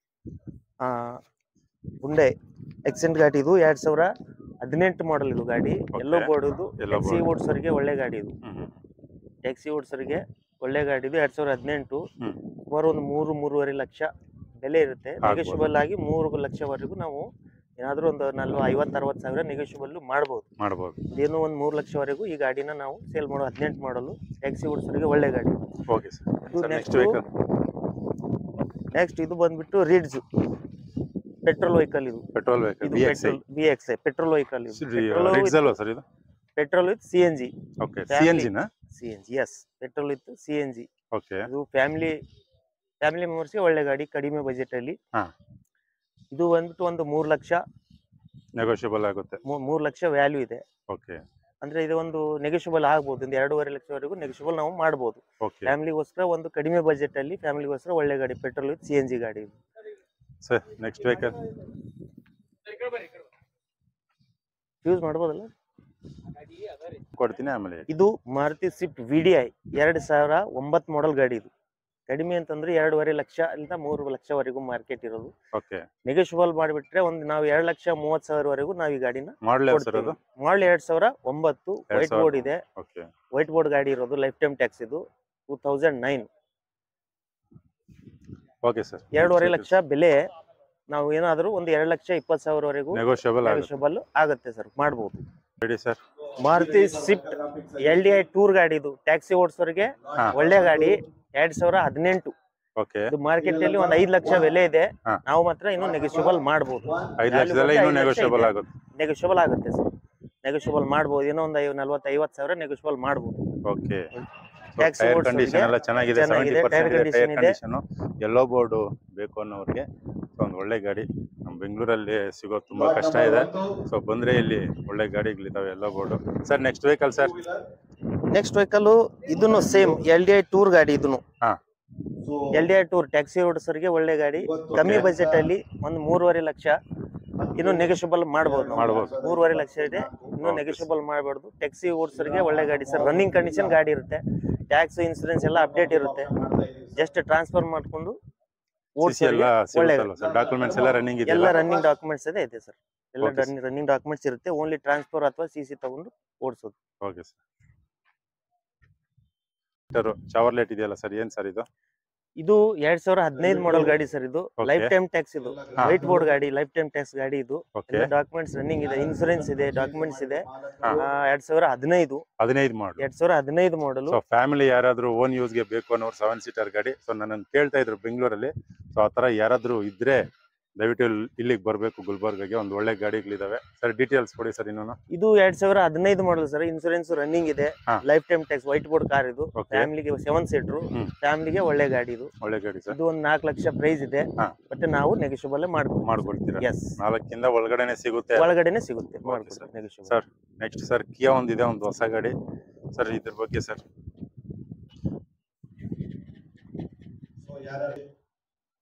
ಆ ಹುಂಡೆ ಎಕ್ಸೆಂಟ್ ಗಾಡಿ ಇದು ಎರಡ್ ಸಾವಿರ ಹದಿನೆಂಟು ಮಾಡೆಲ್ ಇದು ಗಾಡಿ ಎಲ್ಲೋ Okay. ಬೋರ್ಡ್ ಇದು Yellow ಟ್ಯಾಕ್ಸಿ board. ಓಡಿಸೋರಿಗೆ ಒಳ್ಳೆ ಗಾಡಿ ಇದು ಟ್ಯಾಕ್ಸಿ ಓಡಿಸೋರಿಗೆ ಒಳ್ಳೆ ಗಾಡಿ ಇದು ಎರಡ್ ಸಾವಿರದ ಹದಿನೆಂಟು ಹ್ಮ್. ಸುಮಾರು ಒಂದು ಮೂರು ಮೂರುವರೆ ಲಕ್ಷ ಬೆಲೆ ಇರುತ್ತೆ ಆಗ್ಬೋದು. ನೆಗೋಷಿಯಬಲ್ ಆಗಿ ಮೂರು ಲಕ್ಷವರೆಗೂ ನಾವು ಏನಾದ್ರೂ ಒಂದು ನಲ್ವ ಐವತ್ತು ಅರವತ್ತು ಸಾವಿರ ನೆಗೋಷಿಯಬಲ್ ಮಾಡ್ಬೋದು ಮಾಡ್ಬೋದು ಇದೇನು ಒಂದು ಮೂರು ಲಕ್ಷವರೆಗೂ ಈ ಗಾಡಿನ ನಾವು ಸೇಲ್ ಮಾಡೋ ಹದಿನೆಂಟು ಮಾಡಲು ಟ್ಯಾಕ್ಸಿ ಓಡಿಸೋರಿಗೆ ಒಳ್ಳೆ ಗಾಡಿ ಓಕೆ ಸರ್ ಇದು sir next next- vehicle next ಇದು ಬಂದ್ಬಿಟ್ಟು ರಿಡ್ಜ್ ಪೆಟ್ರೋಲ್ ವೆಹಿಕಲ್ ಇದು ಪೆಟ್ರೋಲ್ ವೆಹಿಕಲ್ ಇದು B X I petrol B X petrol vehicle ಇದು ರಿಡ್ಸ್ ಅಲ್ವಾ ಸರ್ ಇದು petrol with C N G okay C Family. N ಜಿನ C N G S petrol with C N G okay ಇದು family family ಮೆಂಬರ್ಸ್ಗೆ ಒಳ್ಳೆ ಗಾಡಿ ಕಡಿಮೆ budget ಅಲ್ಲಿ ಹಾ. ಇದು ಬಂದ್ಬಿಟ್ಟು ಒಂದು ಮೂರು ಲಕ್ಷ ನೆಗೋಷಿಯಬಲ್ ಆಗುತ್ತೆ ಮೂ- ಮೂರು ಲಕ್ಷ ವ್ಯಾಲ್ಯೂ ಇದೆ ಓಕೆ ಅಂದ್ರೆ ಇದು ಒಂದು ನೆಗೋಷಿಯಬಲ್ ಆಗ್ಬೋದು ಒಂದು ಎರಡೂವರೆ ಲಕ್ಷವರೆಗೂ ನೆಗೋಷಿಯಬಲ್ ನಾವು ಮಾಡ್ಬೋದು ಓಕೆ ಫ್ಯಾಮಿಲಿಗೋಸ್ಕರ ಒಂದು ಕಡಿಮೆ ಬಜೆಟ್ ಅಲ್ಲಿ ಫ್ಯಾಮಿಲಿಗೋಸ್ಕರ ಒಳ್ಳೆ ಗಾಡಿ petrol with C N G ಗಾಡಿ ಇದು ಸರ್ ನೆಕ್ಸ್ಟ್ ವೆಹಿಕಲ್ ಯೂಸ್ ಮಾಡ್ಬೋದಲ್ಲ ಕೊಡ್ತೀನಿ ಆಮೇಲೆ ಇದು Maruti Swift V D I ಎರಡು ಸಾವಿರ ಒಂಬತ್ತು ಮಾಡೆಲ್ ಗಾಡಿ ಇದು ಕಡಿಮೆ ಅಂತಂದ್ರೆ ಎರಡೂವರೆ ಲಕ್ಷ ಅಂತ ಮೂರು ಲಕ್ಷವರೆಗೂ ಮಾರ್ಕೆಟ್ ಇರೋದು ಓಕೆ ನೆಗೋಷಿಯಬಲ್ ಮಾಡಿಬಿಟ್ರೆ ಒಂದು ನಾವು ಎರಡು ಲಕ್ಷ ಮೂವತ್ತು ಸಾವಿರವರೆಗೂ ನಾವು ಈ ಗಾಡಿನ ಮಾಡಲೇ ಸರ್ ಅದು ಮಾಡಲ್ ಎರಡ್ ಸಾವಿರ ಒಂಬತ್ತು ಎರಡ್ ವೈಟ್ ಸಾವಿರ. ಬೋರ್ಡ್ ಇದೆ ಓಕೆ ವೈಟ್ ಬೋರ್ಡ್ ಗಾಡಿ ಇರೋದು ಲೈಫ್ ಟೈಮ್ ಟ್ಯಾಕ್ಸ್ ಇದು two thousand nine okay sir ಎರಡೂವರೆ ಲಕ್ಷ ಬೆಲೆ ನಾವು ಏನಾದರೂ ಒಂದು ಎರಡು ಲಕ್ಷ ಇಪ್ಪತ್ತು ಸಾವಿರವರೆಗೂ ನೆಗೋಷಿಯಬಲ್ ಆಗುತ್ತೆ ನೆಗೋಷಿಯಬಲ್ ಆಗುತ್ತೆ ಸರ್ ಮಾಡ್ಬೋದು ready sir Maruti Swift L D I tour ಗಾಡಿ ಇದು ಟ್ಯಾಕ್ಸಿ ಓಡಿಸೋರಿಗೆ ಹಾ. ಒಳ್ಳೆ ಗಾಡಿ ಎರಡ್ ಸಾವಿರ ಹದಿನೆಂಟು ಓಕೆ ಇದು ಮಾರ್ಕೆಟ್ ಅಲ್ಲಿ ಒಂದು ಐದು ಲಕ್ಷ ಬೆಲೆ ಇದೆ ಹಾ. ನಾವು ಮಾತ್ರ ಇನ್ನೂ ನೆಗೋಷಿಯಬಲ್ ಮಾಡ್ಬೋದು ಐದು ಲಕ್ಷದಲ್ಲೇ ಇನ್ನೂ ನೆಗೋಷಿಯಬಲ್ ಆಗುತ್ತೆ ನೆಗೋಷಿಯಬಲ್ ಆಗುತ್ತೆ ಸರ್ ನೆಗೋಷಿಯಬಲ್ ಮಾಡ್ಬೋದು ಏನೋ ಒಂದು ಐವ ನಲ್ವತ್ತು ಐವತ್ತು ಸಾವಿರ ನೆಗೋಷಿಯಬಲ್ ಮಾಡ್ಬೋದು ಓಕೆ Taxi ಟೈರ್ ಓಡ್ಸೋರಿಗೆ ಕಂಡೀಷನ್ ಎಲ್ಲ ಚೆನ್ನಾಗಿದೆ ಸೆವೆಂಟಿ ಚೆನ್ನಾಗಿದೆ, tyre ಪರ್ಸೆಂಟ್ condition ಟೈರ್ ಇದೆ. ಕಂಡೀಷನ್ ಎಲ್ಲೋ ಬೋರ್ಡು ಬೇಕು ಅನ್ನೋರಿಗೆ ಸೊ ಒಂದು ಒಳ್ಳೆ ಗಾಡಿ ನಮ್ಮ ಬೆಂಗಳೂರಲ್ಲಿ ಸಿಗೋದು ತುಂಬಾ ಕಷ್ಟ ಇದೆ ಸೊ ಬಂದ್ರೆ ಇಲ್ಲಿ ಒಳ್ಳೆ ಗಾಡಿಗಳಿದಾವೆ yellow board sir next vehicle sir next vehicle ಇದನ್ನು same L D I tour ಗಾಡಿ ಇದನ್ನು ಹಾ. L D I tour taxi ಓಡಿಸೋರಿಗೆ ಒಳ್ಳೆ ಗಾಡಿ ಕಮ್ಮಿ Okay. ಬಜೆಟ್ ಅಲ್ಲಿ ಒಂದು ಮೂರುವರೆ ಲಕ್ಷ ಇನ್ನು ನೆಗೋಷಿಯಬಲ್ ಮಾಡ್ಬೋದು ನಾವು. ಮಾಡ್ಬೋದು. ಮೂರುವರೆ ಲಕ್ಷ ಇದೆ ಇನ್ನು Okay. ನೆಗೋಷಿಯಬಲ್ ಮಾಡಬಾರ್ದು ಟ್ಯಾಕ್ಸಿ ಓಡಿಸೋರಿಗೆ ಒಳ್ಳೆ ಗಾಡಿ ಸರ್ ರನ್ನಿಂಗ್ ಕಂಡೀಷನ್ ಗಾಡಿ ಇರುತ್ತೆ ಟ್ಯಾಕ್ಸ್ ಇನ್ಸೂರೆನ್ಸ್ ಎಲ್ಲ ಅಪ್ಡೇಟ್ ಇರುತ್ತೆ ಜಸ್ಟ್ ಟ್ರಾನ್ಸ್ಫರ್ ಮಾಡ್ಕೊಂಡು ಸಿ ಎಲ್ಲ ಓಡಿಸೋರಿಗೆ ಒಳ್ಳೆ ಸಿಗುತ್ತಲ್ವ ಸರ್ ಡಾಕ್ಯುಮೆಂಟ್ಸ್ ಎಲ್ಲ ರನ್ನಿಂಗ್ ಎಲ್ಲ ಇದೆಯಲ್ಲ ರನ್ನಿಂಗ್ ಡಾಕ್ಯುಮೆಂಟ್ಸ್ ಇದೆ ಇದೆ ಸರ್ ಎಲ್ಲ Okay, sir. ರನ್ನಿಂಗ್ ಡಾಕ್ಯುಮೆಂಟ್ಸ್ ಇರುತ್ತೆ ಓನ್ಲಿ ಟ್ರಾನ್ಸ್ಫರ್ ಅಥವಾ ಸಿ ಸಿ ತಗೊಂಡು ಓಡಿಸೋದು ಓಕೆ ಸರ್ ಚಾವರ್ಲೆಟ್ ಇದೆಯಲ್ಲ ಸರ್ ಏನ್ ಸರ್ ಇದು ಇದು ಎರಡ್ ಸಾವಿರ ಹದಿನೈದು ಮಾಡೆಲ್ ಗಾಡಿ ಸರ್ ಇದು Okay. ಲೈಫ್ ಟೈಮ್ ಟ್ಯಾಕ್ಸ್ ಇದು ಹಾ. ವೈಟ್ ಬೋರ್ಡ್ ಗಾಡಿ ಲೈಫ್ ಟೈಮ್ ಟ್ಯಾಕ್ಸ್ ಗಾಡಿ ಇದು ಓಕೆ ಎಲ್ಲ ಡಾಕ್ಯುಮೆಂಟ್ಸ್ ರನ್ನಿಂಗ್ ಇದೆ ಇನ್ಸೂರೆನ್ಸ್ ಇದೆ ಡಾಕ್ಯುಮೆಂಟ್ಸ್ ಇದೆ ಹಾ. ಆ, ಎರಡ್ ಸಾವಿರ ಹದಿನೈದು ಹದಿನೈದು ಮಾಡಿ ಎರಡ್ ಸಾವಿರ ಹದಿನೈದು ಮಾಡಲು ಸೊ ಫ್ಯಾಮಿಲಿ ಯಾರಾದ್ರೂ ಓನ್ ಯೂಸ್ಗೆ ಬೇಕು ಅನ್ನೋರು ಸೆವೆನ್ ಸೀಟರ್ ಗಾಡಿ ಸೊ ನನ್ನನ್ನು ಕೇಳ್ತಾ ಇದ್ರು ಬೆಂಗಳೂರಲ್ಲಿ ಸೊ ಆ ಥರ ಯಾರಾದ್ರೂ ಇದ್ರೆ ದಯವಿಟ್ಟು ಇಲ್- ಇಲ್ಲಿಗೆ ಬರಬೇಕು ಗುಲ್ಬರ್ಗಗೆ ಒಂದು ಒಳ್ಳೆ ಗಾಡಿಗಳಿದಾವೆ ಸರ್ ಡೀಟೇಲ್ಸ್ ಕೊಡಿ ಸರ್ ಇನ್ನೂ ಇದು ಎರಡ್ ಸಾವಿರ ಹದಿನೈದು ಮಾಡಲ್ ಸರ್ ಇನ್ಸೂರೆನ್ಸ್ ರನ್ನಿಂಗ್ ಇದೆ ಹಾ. Life time tax white board car ಇದು ಓಕೆ ಫ್ಯಾಮಿಲಿಗೆ ಸೆವೆನ್ ಸೀಟರ್ ಹ್ಮ್. ಫ್ಯಾಮಿಲಿಗೆ ಒಳ್ಳೆ ಗಾಡಿ ಇದು ಒಳ್ಳೆ ಗಾಡಿ ಸರ್ ಇದು ಒಂದು ನಾಲ್ಕು ಲಕ್ಷ ಪ್ರೈಸ್ ಇದೆ ಹಾ. ಬಟ್ ನಾವು ನೆಗೋಷಿಯಬಲ್ ಮಾಡ್ಕೊಡ್ತೀವಿ ಮಾಡ್ಕೊಡ್ತೀರಾ ಎಸ್ ನಾಲ್ಕಿಂದ ಒಳಗಡೆನೆ ಸಿಗುತ್ತೆ ಒಳಗಡೆನೆ ಸಿಗುತ್ತೆ Okay, ಮಾಡ್ಕೊಡ್ತೀವಿ sir. Negotiable sir next sir Kia ಒಂದಿದೆ ಒಂದು ಹೊಸ ಗಾಡಿ ಸರ್ ಇದ್ರ ಬಗ್ಗೆ ಸರ್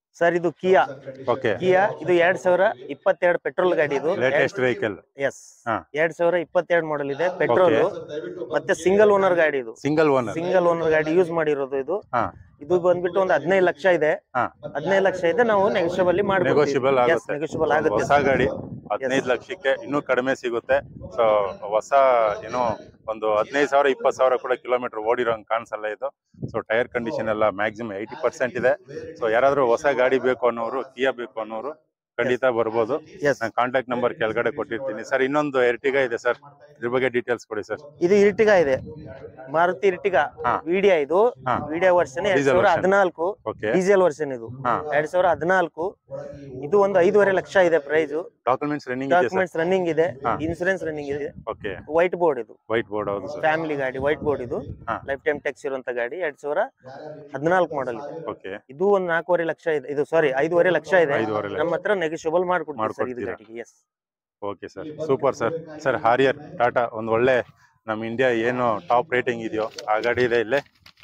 ಸರ್ ಇದು ಕಿಯಾ ಓಕೆ ಕಿಯಾ ಇದು ಎರಡ್ ಸಾವಿರ ಇಪ್ಪತ್ತೆರಡು ಪೆಟ್ರೋಲ್ ಗಾಡಿ ಇದು ಲೇಟೆಸ್ಟ್ ವೆಹಿಕಲ್ ಎಸ್ ಹಾ. ಎರಡ್ ಸಾವಿರ ಇಪ್ಪತ್ತೆರಡು ಮಾಡೆಲ್ ಇದೆ ಪೆಟ್ರೋಲ್ ಮತ್ತೆ ಸಿಂಗಲ್ ಓನರ್ ಗಾಡಿ ಇದು ಸಿಂಗಲ್ ಓನರ್ ಸಿಂಗಲ್ ಓನರ್ ಗಾಡಿ ಯೂಸ್ ಮಾಡಿರೋದು ಇದು ಹಾ ಇದು ಬಂದ್ಬಿಟ್ಟು ಒಂದು ಹದಿನೈದು ಲಕ್ಷ ಇದೆ ಹಾ ಹದಿನೈದು ಲಕ್ಷ ಇದೆ ನಾವು ನೆಗೋಷಿಯಬಲ್ ನೆಗೋಷಿಯಬಲ್ ಆಗುತ್ತೆ ನೆಗೋಷಿಯಬಲ್ ಒಂದು ಆಗುತ್ತೆ ಹೊಸ ಗಾಡಿ ಹದಿನೈದು ಲಕ್ಷಕ್ಕೆ ಇನ್ನೂ ಕಡಿಮೆ ಸಿಗುತ್ತೆ ಸೊ ಹೊಸ ಏನೋ ಒಂದು ಹದಿನೈದು ಸಾವಿರ ಇಪ್ಪತ್ತು ಸಾವಿರ ಕೂಡ ಕಿಲೋಮೀಟರ್ ಓಡಿರೋ ಕಾಣಿಸಲ್ಲ ಇದು ಸೊ ಟೈರ್ ಕಂಡೀಷನ್ ಎಲ್ಲ ಮ್ಯಾಕ್ಸಿಮಮ್ ಏಯ್ಟಿ ಪರ್ಸೆಂಟ್ ಇದೆ ಸೊ ಯಾರಾದ್ರೂ ಹೊಸ ಗಾಡಿ ಬೇಕು ಅನ್ನೋರು ಕಿಯಾ ಬೇಕು ಅನ್ನೋರು ಖಂಡಿತ ಬರ್ಬೋದು ಎಸ್ ನಾನು ಕಾಂಟ್ಯಾಕ್ಟ್ ನಂಬರ್ ಕೆಳಗಡೆ ಕೊಟ್ಟಿರ್ತೀನಿ ಸರ್ ಇನ್ನೊಂದು ಎರ್ಟಿಗಾ ಇದೆ ಸರ್ ಇದ್ರ ಬಗ್ಗೆ ಡೀಟೇಲ್ಸ್ ಕೊಡಿ ಸರ್ ಇದು ಇರ್ಟಿಗಾ ಇದೆ ಮಾರುತಿ ಇರ್ಟಿಗಾ ಹಾ. ವಿಡಿಯಾ ಇದು ಹಾ. ವಿಡಿಯಾ ವರ್ಷನ್ ಎರಡ್ Diesel ಸಾವಿರ version. ಹದಿನಾಲ್ಕು ಓಕೆ ಡೀಸೆಲ್ ವರ್ಷನ್ ಇದು ಹಾ ಎರಡ್ ಸಾವಿರ ಹದಿನಾಲ್ಕು ಇದು ಒಂದು ಐದೂವರೆ ಲಕ್ಷ ಇದೆ ಪ್ರೈಸ್ ಡಾಕ್ಯುಮೆಂಟ್ಸ್ ರನ್ನಿಂಗ್ ಇದೆ ಸರ್ ಡಾಕ್ಯುಮೆಂಟ್ಸ್ ರನ್ನಿಂಗ್ ಇದೆ ಹಾ. ಇನ್ಸೂರೆನ್ಸ್ ರನ್ನಿಂಗ್ ಇದೆ ಓಕೆ ವೈಟ್ ಬೋರ್ಡ್ ಇದು ವೈಟ್ ಬೋರ್ಡ್ ಹೌದು ಸರ್ ಫ್ಯಾಮಿಲಿ ಗಾಡಿ ವೈಟ್ ಬೋರ್ಡ್ ಇದು ಹಾ. ಲೈಫ್ ಟೈಮ್ ಟ್ಯಾಕ್ಸ್ ಇರುವಂತ ಗಾಡಿ ಎರಡ್ ಸಾವಿರ ಹದಿನಾಲ್ಕು ಮಾಡಲ್ ಇದೆ ಓಕೆ ಇದು ಒಂದು ನಾಲ್ಕೂವರೆ ಲಕ್ಷ ಇದೆ ಇದು ಸಾರಿ ಐದೂವರೆ ಲಕ್ಷ ಇದೆ ಐದೂವರೆ ಲಕ್ಷ. ನಮ್ಮ ಹತ್ರ ನೆಗೋಷಿಯಬಲ್ ಮಾಡ್ಕೊಡ್ತೀವಿ ಸರ್ ಇದು ಮಾಡ್ಕೊಡ್ತೀರಾ? ಗಾಡಿಗೆ yes okay sir super sir sir Harrier Tata ಒಂದು ಒಳ್ಳೆ ನಮ್ಮ ಇಂಡಿಯಾ ಏನು ಟಾಪ್ ರೇಟಿಂಗ್ ಇದೆಯೋ ಆ ಗಾಡಿ ಇದೆ ಇಲ್ಲೇ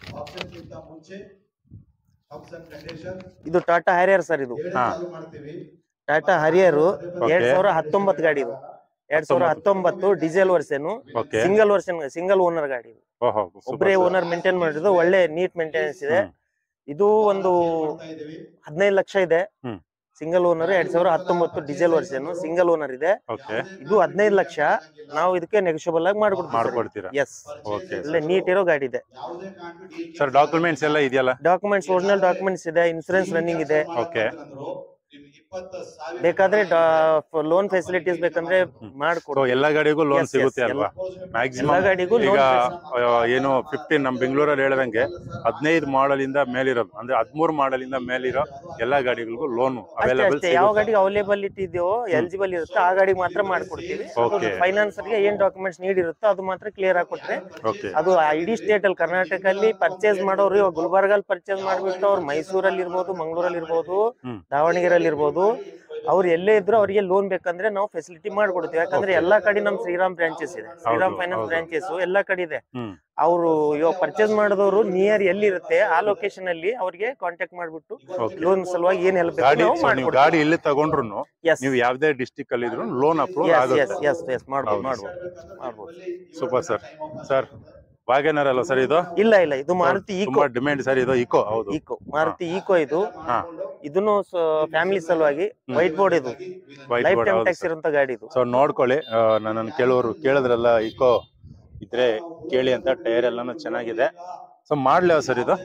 ಇದು ಟಾಟಾ ಹ್ಯಾರಿಯರ್ ಸರ್ ಇದು ಹಾ ಟಾಟಾ ಹರಿಯರ್ Okay. ಎರಡ್ ಸಾವಿರ ಹತ್ತೊಂಬತ್ತು ಗಾಡಿ ಇದು ಎರಡ್ ಸಾವಿರ ಹತ್ತೊಂಬತ್ತು diesel version okay single version single owner ಗಾಡಿ ಇದು ಓಹೋ ಒಬ್ಬರೇ ಓನರ್ ಮೇಂಟೈನ್ ಮಾಡಿರೋದು ಒಳ್ಳೆ ನೀಟ್ ಮೇಂಟೆನೆನ್ಸ್ ಇದೆ ಹ್ಮ್. ಇದು ಒಂದು ಹದಿನೈದು ಲಕ್ಷ ಇದೆ ಹ್ಮ್. ಸಿಂಗಲ್ ಓನರ್ ಎರಡ್ ಸಾವಿರ ಹತ್ತೊಂಬತ್ತು ಡೀಸೆಲ್ ವರ್ಷನ್ ಸಿಂಗಲ್ ಓನರ್ ಇದೆ ಓಕೆ ಇದು ಹದಿನೈದು ಲಕ್ಷ ನಾವು ಇದಕ್ಕೆ ನೆಗೋಷಿಯಬಲ್ ಆಗಿ ಮಾಡ್ಕೊಡ್ತೀವಿ ಮಾಡ್ಕೊಡ್ತೀರಾ ಎಸ್ ಓಕೆ ಒಳ್ಳೆ ನೀಟ್ ಇರೋ ಗಾಡಿ ಇದೆ ಸರ್ ಡಾಕ್ಯುಮೆಂಟ್ಸ್ ಎಲ್ಲ ಇದೆಯಲ್ಲ ಡಾಕ್ಯುಮೆಂಟ್ಸ್ ಒರಿಜಿನಲ್ ಡಾಕ್ಯುಮೆಂಟ್ಸ್ ಇದೆ ಇನ್ಸೂರೆನ್ಸ್ ರನ್ನಿಂಗ್ ಇದೆ ಓಕೆ ಬೇಕಾದ್ರೆ ಲೋನ್ ಫೆಸಿಲಿಟೀಸ್ ಬೇಕಂದ್ರೆ ಸೊ ಮಾಡ್ಕೊಡು ಎಲ್ಲ ಗಾಡಿಗೂ ಲೋನ್ Yes, yes, ಸಿಗುತ್ತೆ ಎಲ್ಲ- ಅಲ್ವಾ ಎಲ್ಲ ಮ್ಯಾಕ್ಸಿಮಮ್ ಗಾಡಿಗೂ ಈಗ ಲೋನ್ ಆ, ಏನು ಫಿಫ್ಟೀನ್ ನಮ್ ಬೆಂಗಳೂರಲ್ಲಿ ಹೇಳ್ದಂಗೆ ಹದಿನೈದು ಮಾಡಲ್ ಇಂದ ಮೇಲಿರೋದು ಅಂದ್ರೆ ಹದಿಮೂರು ಮಾಡಲ್ ಇಂದ ಮೇಲಿರೋ ಎಲ್ಲಾ ಗಾಡಿಗಳಿಗೂ ಲೋನ್ ಅಷ್ಟೇ ಅವೈಲೇಬಲ್ ಅಷ್ಟೇ ಯಾವ ಗಾಡಿಗೆ ಅವೈಲೇಬಿಲಿಟಿ ಇದೆಯೋ ಎಲಿಜಿಬಲ್ ಇರುತ್ತೋ ಆ ಗಾಡಿಗೆ ಮಾತ್ರ ಮಾಡ್ಕೊಡ್ತೀವಿ Okay. ಫೈನಾನ್ಸ್ ಗೆ ಏನ್ ಡಾಕ್ಯುಮೆಂಟ್ಸ್ ನೀಡ್ ಇರುತ್ತೋ ಅದು ಮಾತ್ರ ಕ್ಲಿಯರ್ ಆಗಿ ಕೊಟ್ರೆ ಓಕೆ ಅದು ಇಡೀ ಸ್ಟೇಟ್ ಅಲ್ಲಿ ಕರ್ನಾಟಕಲ್ಲಿ ಪರ್ಚೇಸ್ ಮಾಡೋರು ಇವಾಗ ಗುಲ್ಬರ್ಗಲ್ಲಿ ಪರ್ಚೇಸ್ ಮಾಡ್ಬಿಟ್ಟು ಅವ್ರು ಮೈಸೂರಲ್ಲಿ ಇರ್ಬೋದು ಮಂಗಳೂರಲ್ಲಿ ಇರ್ಬೋದು ಹ್ಮ್. ದಾವಣಗೆರೆಯಲ್ಲಿ ಇರ್ಬೋದು ಅವ್ರು ಎಲ್ಲೇ ಇದ್ರು ಅವರಿಗೆ ಲೋನ್ ಬೇಕಂದ್ರೆ ನಾವು ಫೆಸಿಲಿಟಿ ಮಾಡ್ಕೊಡ್ತೀವಿ ಯಾಕಂದ್ರೆ ಎಲ್ಲಾ ಕಡೆ ನಮ್ ಶ್ರೀರಾಮ್ ಬ್ರಾಂಚೆಸ್ ಇದೆ ಶ್ರೀರಾಮ್ ಫೈನಾನ್ಸ್ ಹೌದು. ಬ್ರಾಂಚೆಸ್ ಎಲ್ಲಾ ಕಡೆ ಇದೆ ಹ್ಮ್ ಅವರು ಇವಾಗ ಪರ್ಚೇಸ್ ಮಾಡಿದವರು ನಿಯರ್ ಎಲ್ಲಿ ಇರುತ್ತೆ ಆ ಲೊಕೇಶನ್ ಅಲ್ಲಿ ಅವ್ರಿಗೆ ಕಾಂಟ್ಯಾಕ್ಟ್ ಮಾಡ್ಬಿಟ್ಟು Okay. ಲೋನ್ ಸಲುವಾಗಿ ಏನ್ ಹೆಲ್ಪ್ ಗಾಡಿ ನಾವು so ನೀವು ಮಾಡ್ಕೊಡ್ತೀವಿ ಗಾಡಿ ಎಲ್ಲಿ ತಗೊಂಡ್ರು ಎಸ್ ನೀವು ಯಾವ್ದೇ ಡಿಸ್ಟಿಕ್ ಅಲ್ಲಿ ಇದ್ರು ಲೋನ್ ಅಪ್ರೂವ್ ಎಸ್ ಆಗುತ್ತೆ ಎಸ್ ಎಸ್ ಎಸ್ ಮಾಡ್ಬೋದು ಹೌದು ಮಾಡ್ಬೋದು ಮಾಡ್ಬೋದು ಸೂಪರ್ ಸರ್ ಸರ್ ವ್ಯಾಗನರ್ ಅಲ್ಲ ಸರ್ ಇದು ಇಲ್ಲ ಇಲ್ಲ ಇದು ಮಾರುತಿ ಈಕೋ ತುಂಬಾ ಡಿಮ್ಯಾಂಡ್ ಸರ್ ಇದು ಇಕೋ ಹೌದು ಈಕೋ ಮಾರುತಿ ಈಕೋ ಇದು ಹಾ ಇದನ್ನು ಫ್ಯಾಮಿಲಿ ಸಲುವಾಗಿ ವೈಟ್ ಬೋರ್ಡ್ ಇದು ವೈಟ್ ಲೈಫ್ ಬೋರ್ಡ್ ಟೈಮ್ ಹೌದು ಟ್ಯಾಕ್ಸ್ ಇರುವಂತ ಗಾಡಿ ಇದು ಸೊ ನೋಡ್ಕೊಳ್ಳಿ ಆ, ನನ್ನನ್ನು ಕೇಳೋರು ಕೇಳಿದ್ರಲ್ಲ ಇಕೋ ಇದ್ರೆ ಕೇಳಿ ಅಂತ ಟೈರ್ ಎಲ್ಲಾನು ಚೆನ್ನಾಗಿದೆ ಸೊ ಮಾಡ್ಲಿ ಸರ್ ಇದು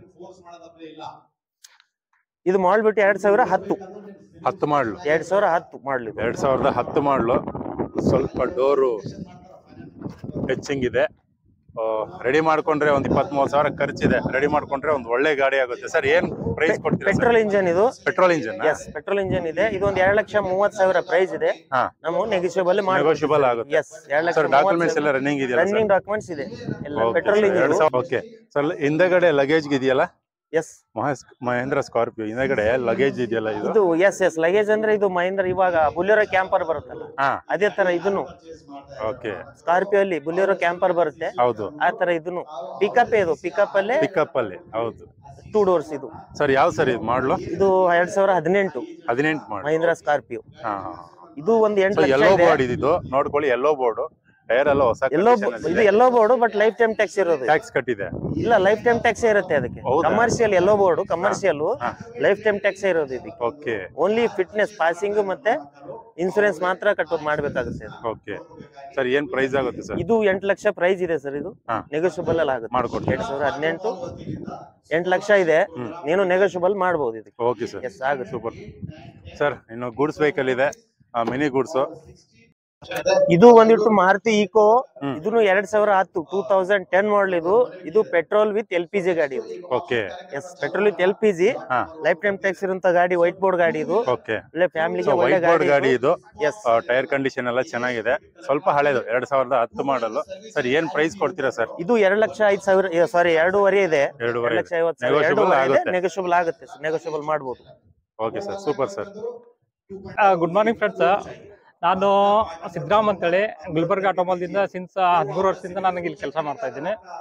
ಇದು ಮಾಡ್ಬಿಟ್ಟು ಎರಡ್ ಸಾವಿರ ಹತ್ತು ಹತ್ತು ಮಾಡ್ಲು ಎರಡ್ ಸಾವಿರ ಹತ್ತು ಮಾಡ್ಲಿ ಇದು. ಎರಡ್ ಸಾವಿರದ ಹತ್ತು ಮಾಡ್ಲು ಸ್ವಲ್ಪ ಡೋರು ಟಚಿಂಗ್ ಇದೆ ರೆಡಿ ಮಾಡ್ಕೊಂಡ್ರೆ ಒಂದ್ ಇಪ್ಪತ್ತ್ ಮೂವತ್ತು ಸಾವಿರ ಖರ್ಚಿದೆ ರೆಡಿ ಮಾಡ್ಕೊಂಡ್ರೆ ಒಂದ್ ಒಳ್ಳೆ ಗಾಡಿ ಆಗುತ್ತೆ ಸರ್ ಏನ್ ಪ್ರೈಸ್ ಕೊಡ್ತೀರಾ ಪೆಟ್ರೋಲ್ ಇಂಜನ್ ಇದು petrol engine yes petrol engine ಇದೆ ಇದು ಒಂದು ಎರಡ್ ಲಕ್ಷ ಮೂವತ್ ಸಾವಿರ ಪ್ರೈಸ್ ಇದೆ ಹಾ ನಾವು ನೆಗೋಷಿಯಬಲ್ ಮಾಡಿ ನೆಗೋಷಿಯಬಲ್ ಆಗುತ್ತೆ ಎಸ್ ಎರಡ್ ಲಕ್ಷ ಸರ್ ಡಾಕ್ಯುಮೆಂಟ್ಸ್ ಎಲ್ಲ ರನ್ನಿಂಗ್ ಇದೆಯಲ್ಲ ಸರ್ ರನ್ನಿಂಗ್ ಡಾಕ್ಯುಮೆಂಟ್ಸ್ ಇದೆ ಎಲ್ಲ ಪೆಟ್ರೋಲ್ ಎರಡು ಇಂಜಿನ್ ಸಾವಿರ ಓಕೆ ಸರ್ ಹಿಂದೆಗಡೆ ಲಗೇಜ್ ಇದೆಯಲ್ಲ ಎಸ್ ಮಹೇಶ್ ಮಹೇಂದ್ರ ಸ್ಕಾರ್ಪಿಯೋ ಹಿಂದೆಗಡೆ ಲಗೇಜ್ ಇದೆಯಲ್ಲ ಇದು ಇದು ಎಸ್ ಎಸ್ ಲಗೇಜ್ ಅಂದ್ರೆ ಇದು ಮಹೇಂದ್ರ ಇವಾಗ ಬುಲೆರೋ ಕ್ಯಾಂಪರ್ ಬರುತ್ತಲ್ಲ ಹಾ ಅದೇ ತರ ಇದನ್ನು ಓಕೆ ಸ್ಕಾರ್ಪಿಯೋ ಅಲ್ಲಿ ಬುಲೆರೋ ಕ್ಯಾಂಪರ್ ಬರುತ್ತೆ ಹೌದು ಆ ತರ ಇದನ್ನು ಪಿಕಪ್ ಇದು ಪಿಕಪ್ ಅಲ್ಲೇ ಪಿಕಪ್ ಅಲ್ಲಿ ಹೌದು ಟೂ ಡೋರ್ಸ್ ಇದು ಸರ್ ಯಾವ ಸರ್ ಇದು ಮಾಡ್ಲು ಇದು ಎರಡ್ ಸಾವಿರ ಹದಿನೆಂಟು ಹದಿನೆಂಟು ಮಾಡಿ ಮಹೀಂದ್ರ ಸ್ಕಾರ್ಪಿಯೋ ಹಾ ಇದು ಒಂದು ಎಂಟು ಲಕ್ಷ ಎಲ್ಲೋ ಇದೆ ಬೋರ್ಡ್ ಇದಿದ್ದು ನೋಡ್ಕೊಳ್ಳಿ ಎಲ್ಲೋ ಬೋರ್ಡ್ ಟೈರ್ ಎಲ್ಲ ಹೊಸ ಎಲ್ಲೋ ಇದು yellow board but life time tax ಇರೋದು ಟ್ಯಾಕ್ಸ್ ಕಟ್ಟಿದೆ ಇಲ್ಲ ಲೈಫ್ ಟೈಮ್ ಟ್ಯಾಕ್ಸ್ ಇರುತ್ತೆ ಅದಕ್ಕೆ ಹೌದಾ? ಕಮರ್ಷಿಯಲ್ ಎಲ್ಲೋ ಬೋರ್ಡ್ ಕಮರ್ಷಿಯಲ್ ಹಾ. ಲೈಫ್ ಟೈಮ್ ಟ್ಯಾಕ್ಸ್ ಇರೋದು ಇದಕ್ಕೆ ಓಕೆ ಓನ್ಲಿ ಫಿಟ್ನೆಸ್ ಪಾಸಿಂಗ್ ಮತ್ತೆ ಇನ್ಸೂರೆನ್ಸ್ ಮಾತ್ರ ಕಟ್ಟೋದು ಮಾಡ್ಬೇಕಾಗುತ್ತೆ ಅದು. ಓಕೆ ಸರ್ ಏನ್ ಪ್ರೈಸ್ ಆಗುತ್ತೆ ಸರ್ ಇದು ಎಂಟು ಲಕ್ಷ ಪ್ರೈಸ್ ಇದೆ ಸರ್ ಇದು ಹಾ. ನೆಗೋಷಿಯಬಲ್ ಅಲ್ಲಿ ಆಗುತ್ತೆ ಮಾಡ್ಕೊಡ್ತೀವಿ. ಎರಡ್ ಸಾವಿರದ ಹದಿನೆಂಟು ಎಂಟು ಲಕ್ಷ ಇದೆ ನೀನು ನೆಗೋಷಿಯಬಲ್ ಮಾಡ್ಬೋದು ಇದಕ್ಕೆ ಓಕೆ ಸರ್ ಎಸ್ ಆಗುತ್ತೆ ಸೂಪರ್ ಸರ್ ಇನ್ನು ಗೂಡ್ಸ್ ವೆಹಿಕಲ್ ಇದೆ ಮಿನಿ ಗೂಡ್ಸ್ ಇದು ಬಂದ್ಬಿಟ್ಟು ಮಾರುತಿ ಈಕೋ ಹ್ಮ್. ಇದನ್ನು ಎರಡ್ ಸಾವಿರ ಹತ್ತು ಟೂ ತೌಸಂಡ್ ಟೆನ್ ಮಾಡಲ್ ಇದು ಇದು petrol with L P G ಗಾಡಿ ಇದು okay yes petrol with L P G ಹಾ ಲೈಫ್ ಟೈಮ್ ಟ್ಯಾಕ್ಸ್ ಇರುವಂತ ಗಾಡಿ ವೈಟ್ ಬೋರ್ಡ್ ಗಾಡಿ ಇದು ಓಕೆ ಒಳ್ಳೆ ಫ್ಯಾಮಿಲಿಗೆ ಸೊ ಒಳ್ಳೆ ವೈಟ್ ಬೋರ್ಡ್ ಗಾಡಿ ಇದು ಎಸ್ ಟೈರ್ ಕಂಡೀಷನ್ ಎಲ್ಲ ಚೆನ್ನಾಗಿದೆ ಸ್ವಲ್ಪ ಹಳೇದು ಎರಡ್ ಸಾವಿರದ ಹತ್ತು ಮಾಡಲ್ ಸರ್ ಏನ್ ಪ್ರೈಸ್ ಕೊಡ್ತೀರಾ ಸರ್ ಇದು ಎರಡ್ ಲಕ್ಷ ಐದ್ ಸಾವಿರ ಸಾರಿ ಎರಡೂವರೆ ಇದೆ ಎರಡೂವರೆ ಎರಡ್ ಲಕ್ಷ ಐವತ್ತು ಸಾವಿರ Negotiable ಎರಡೂವರೆ ಇದೆ ಆಗುತ್ತೆ. ನೆಗೋಷಿಯಬಲ್ ಆಗುತ್ತೆ ನೆಗೋಷಿಯಬಲ್ ಮಾಡ್ಬೋದು okay sir super sir good morning friends ನಾನು ಸಿದ್ದರಾಮ್ ಅಂತೇಳಿ ಗುಲ್ಬರ್ಗ ಆಟೋಮಲ್ದಿಂದ ಸಿನ್ಸ್ ಹದಿಮೂರು ವರ್ಷದಿಂದ ನನಗೆ ಇಲ್ಲಿ ಕೆಲಸ ಮಾಡ್ತಾ ಇದ್ದೀನಿ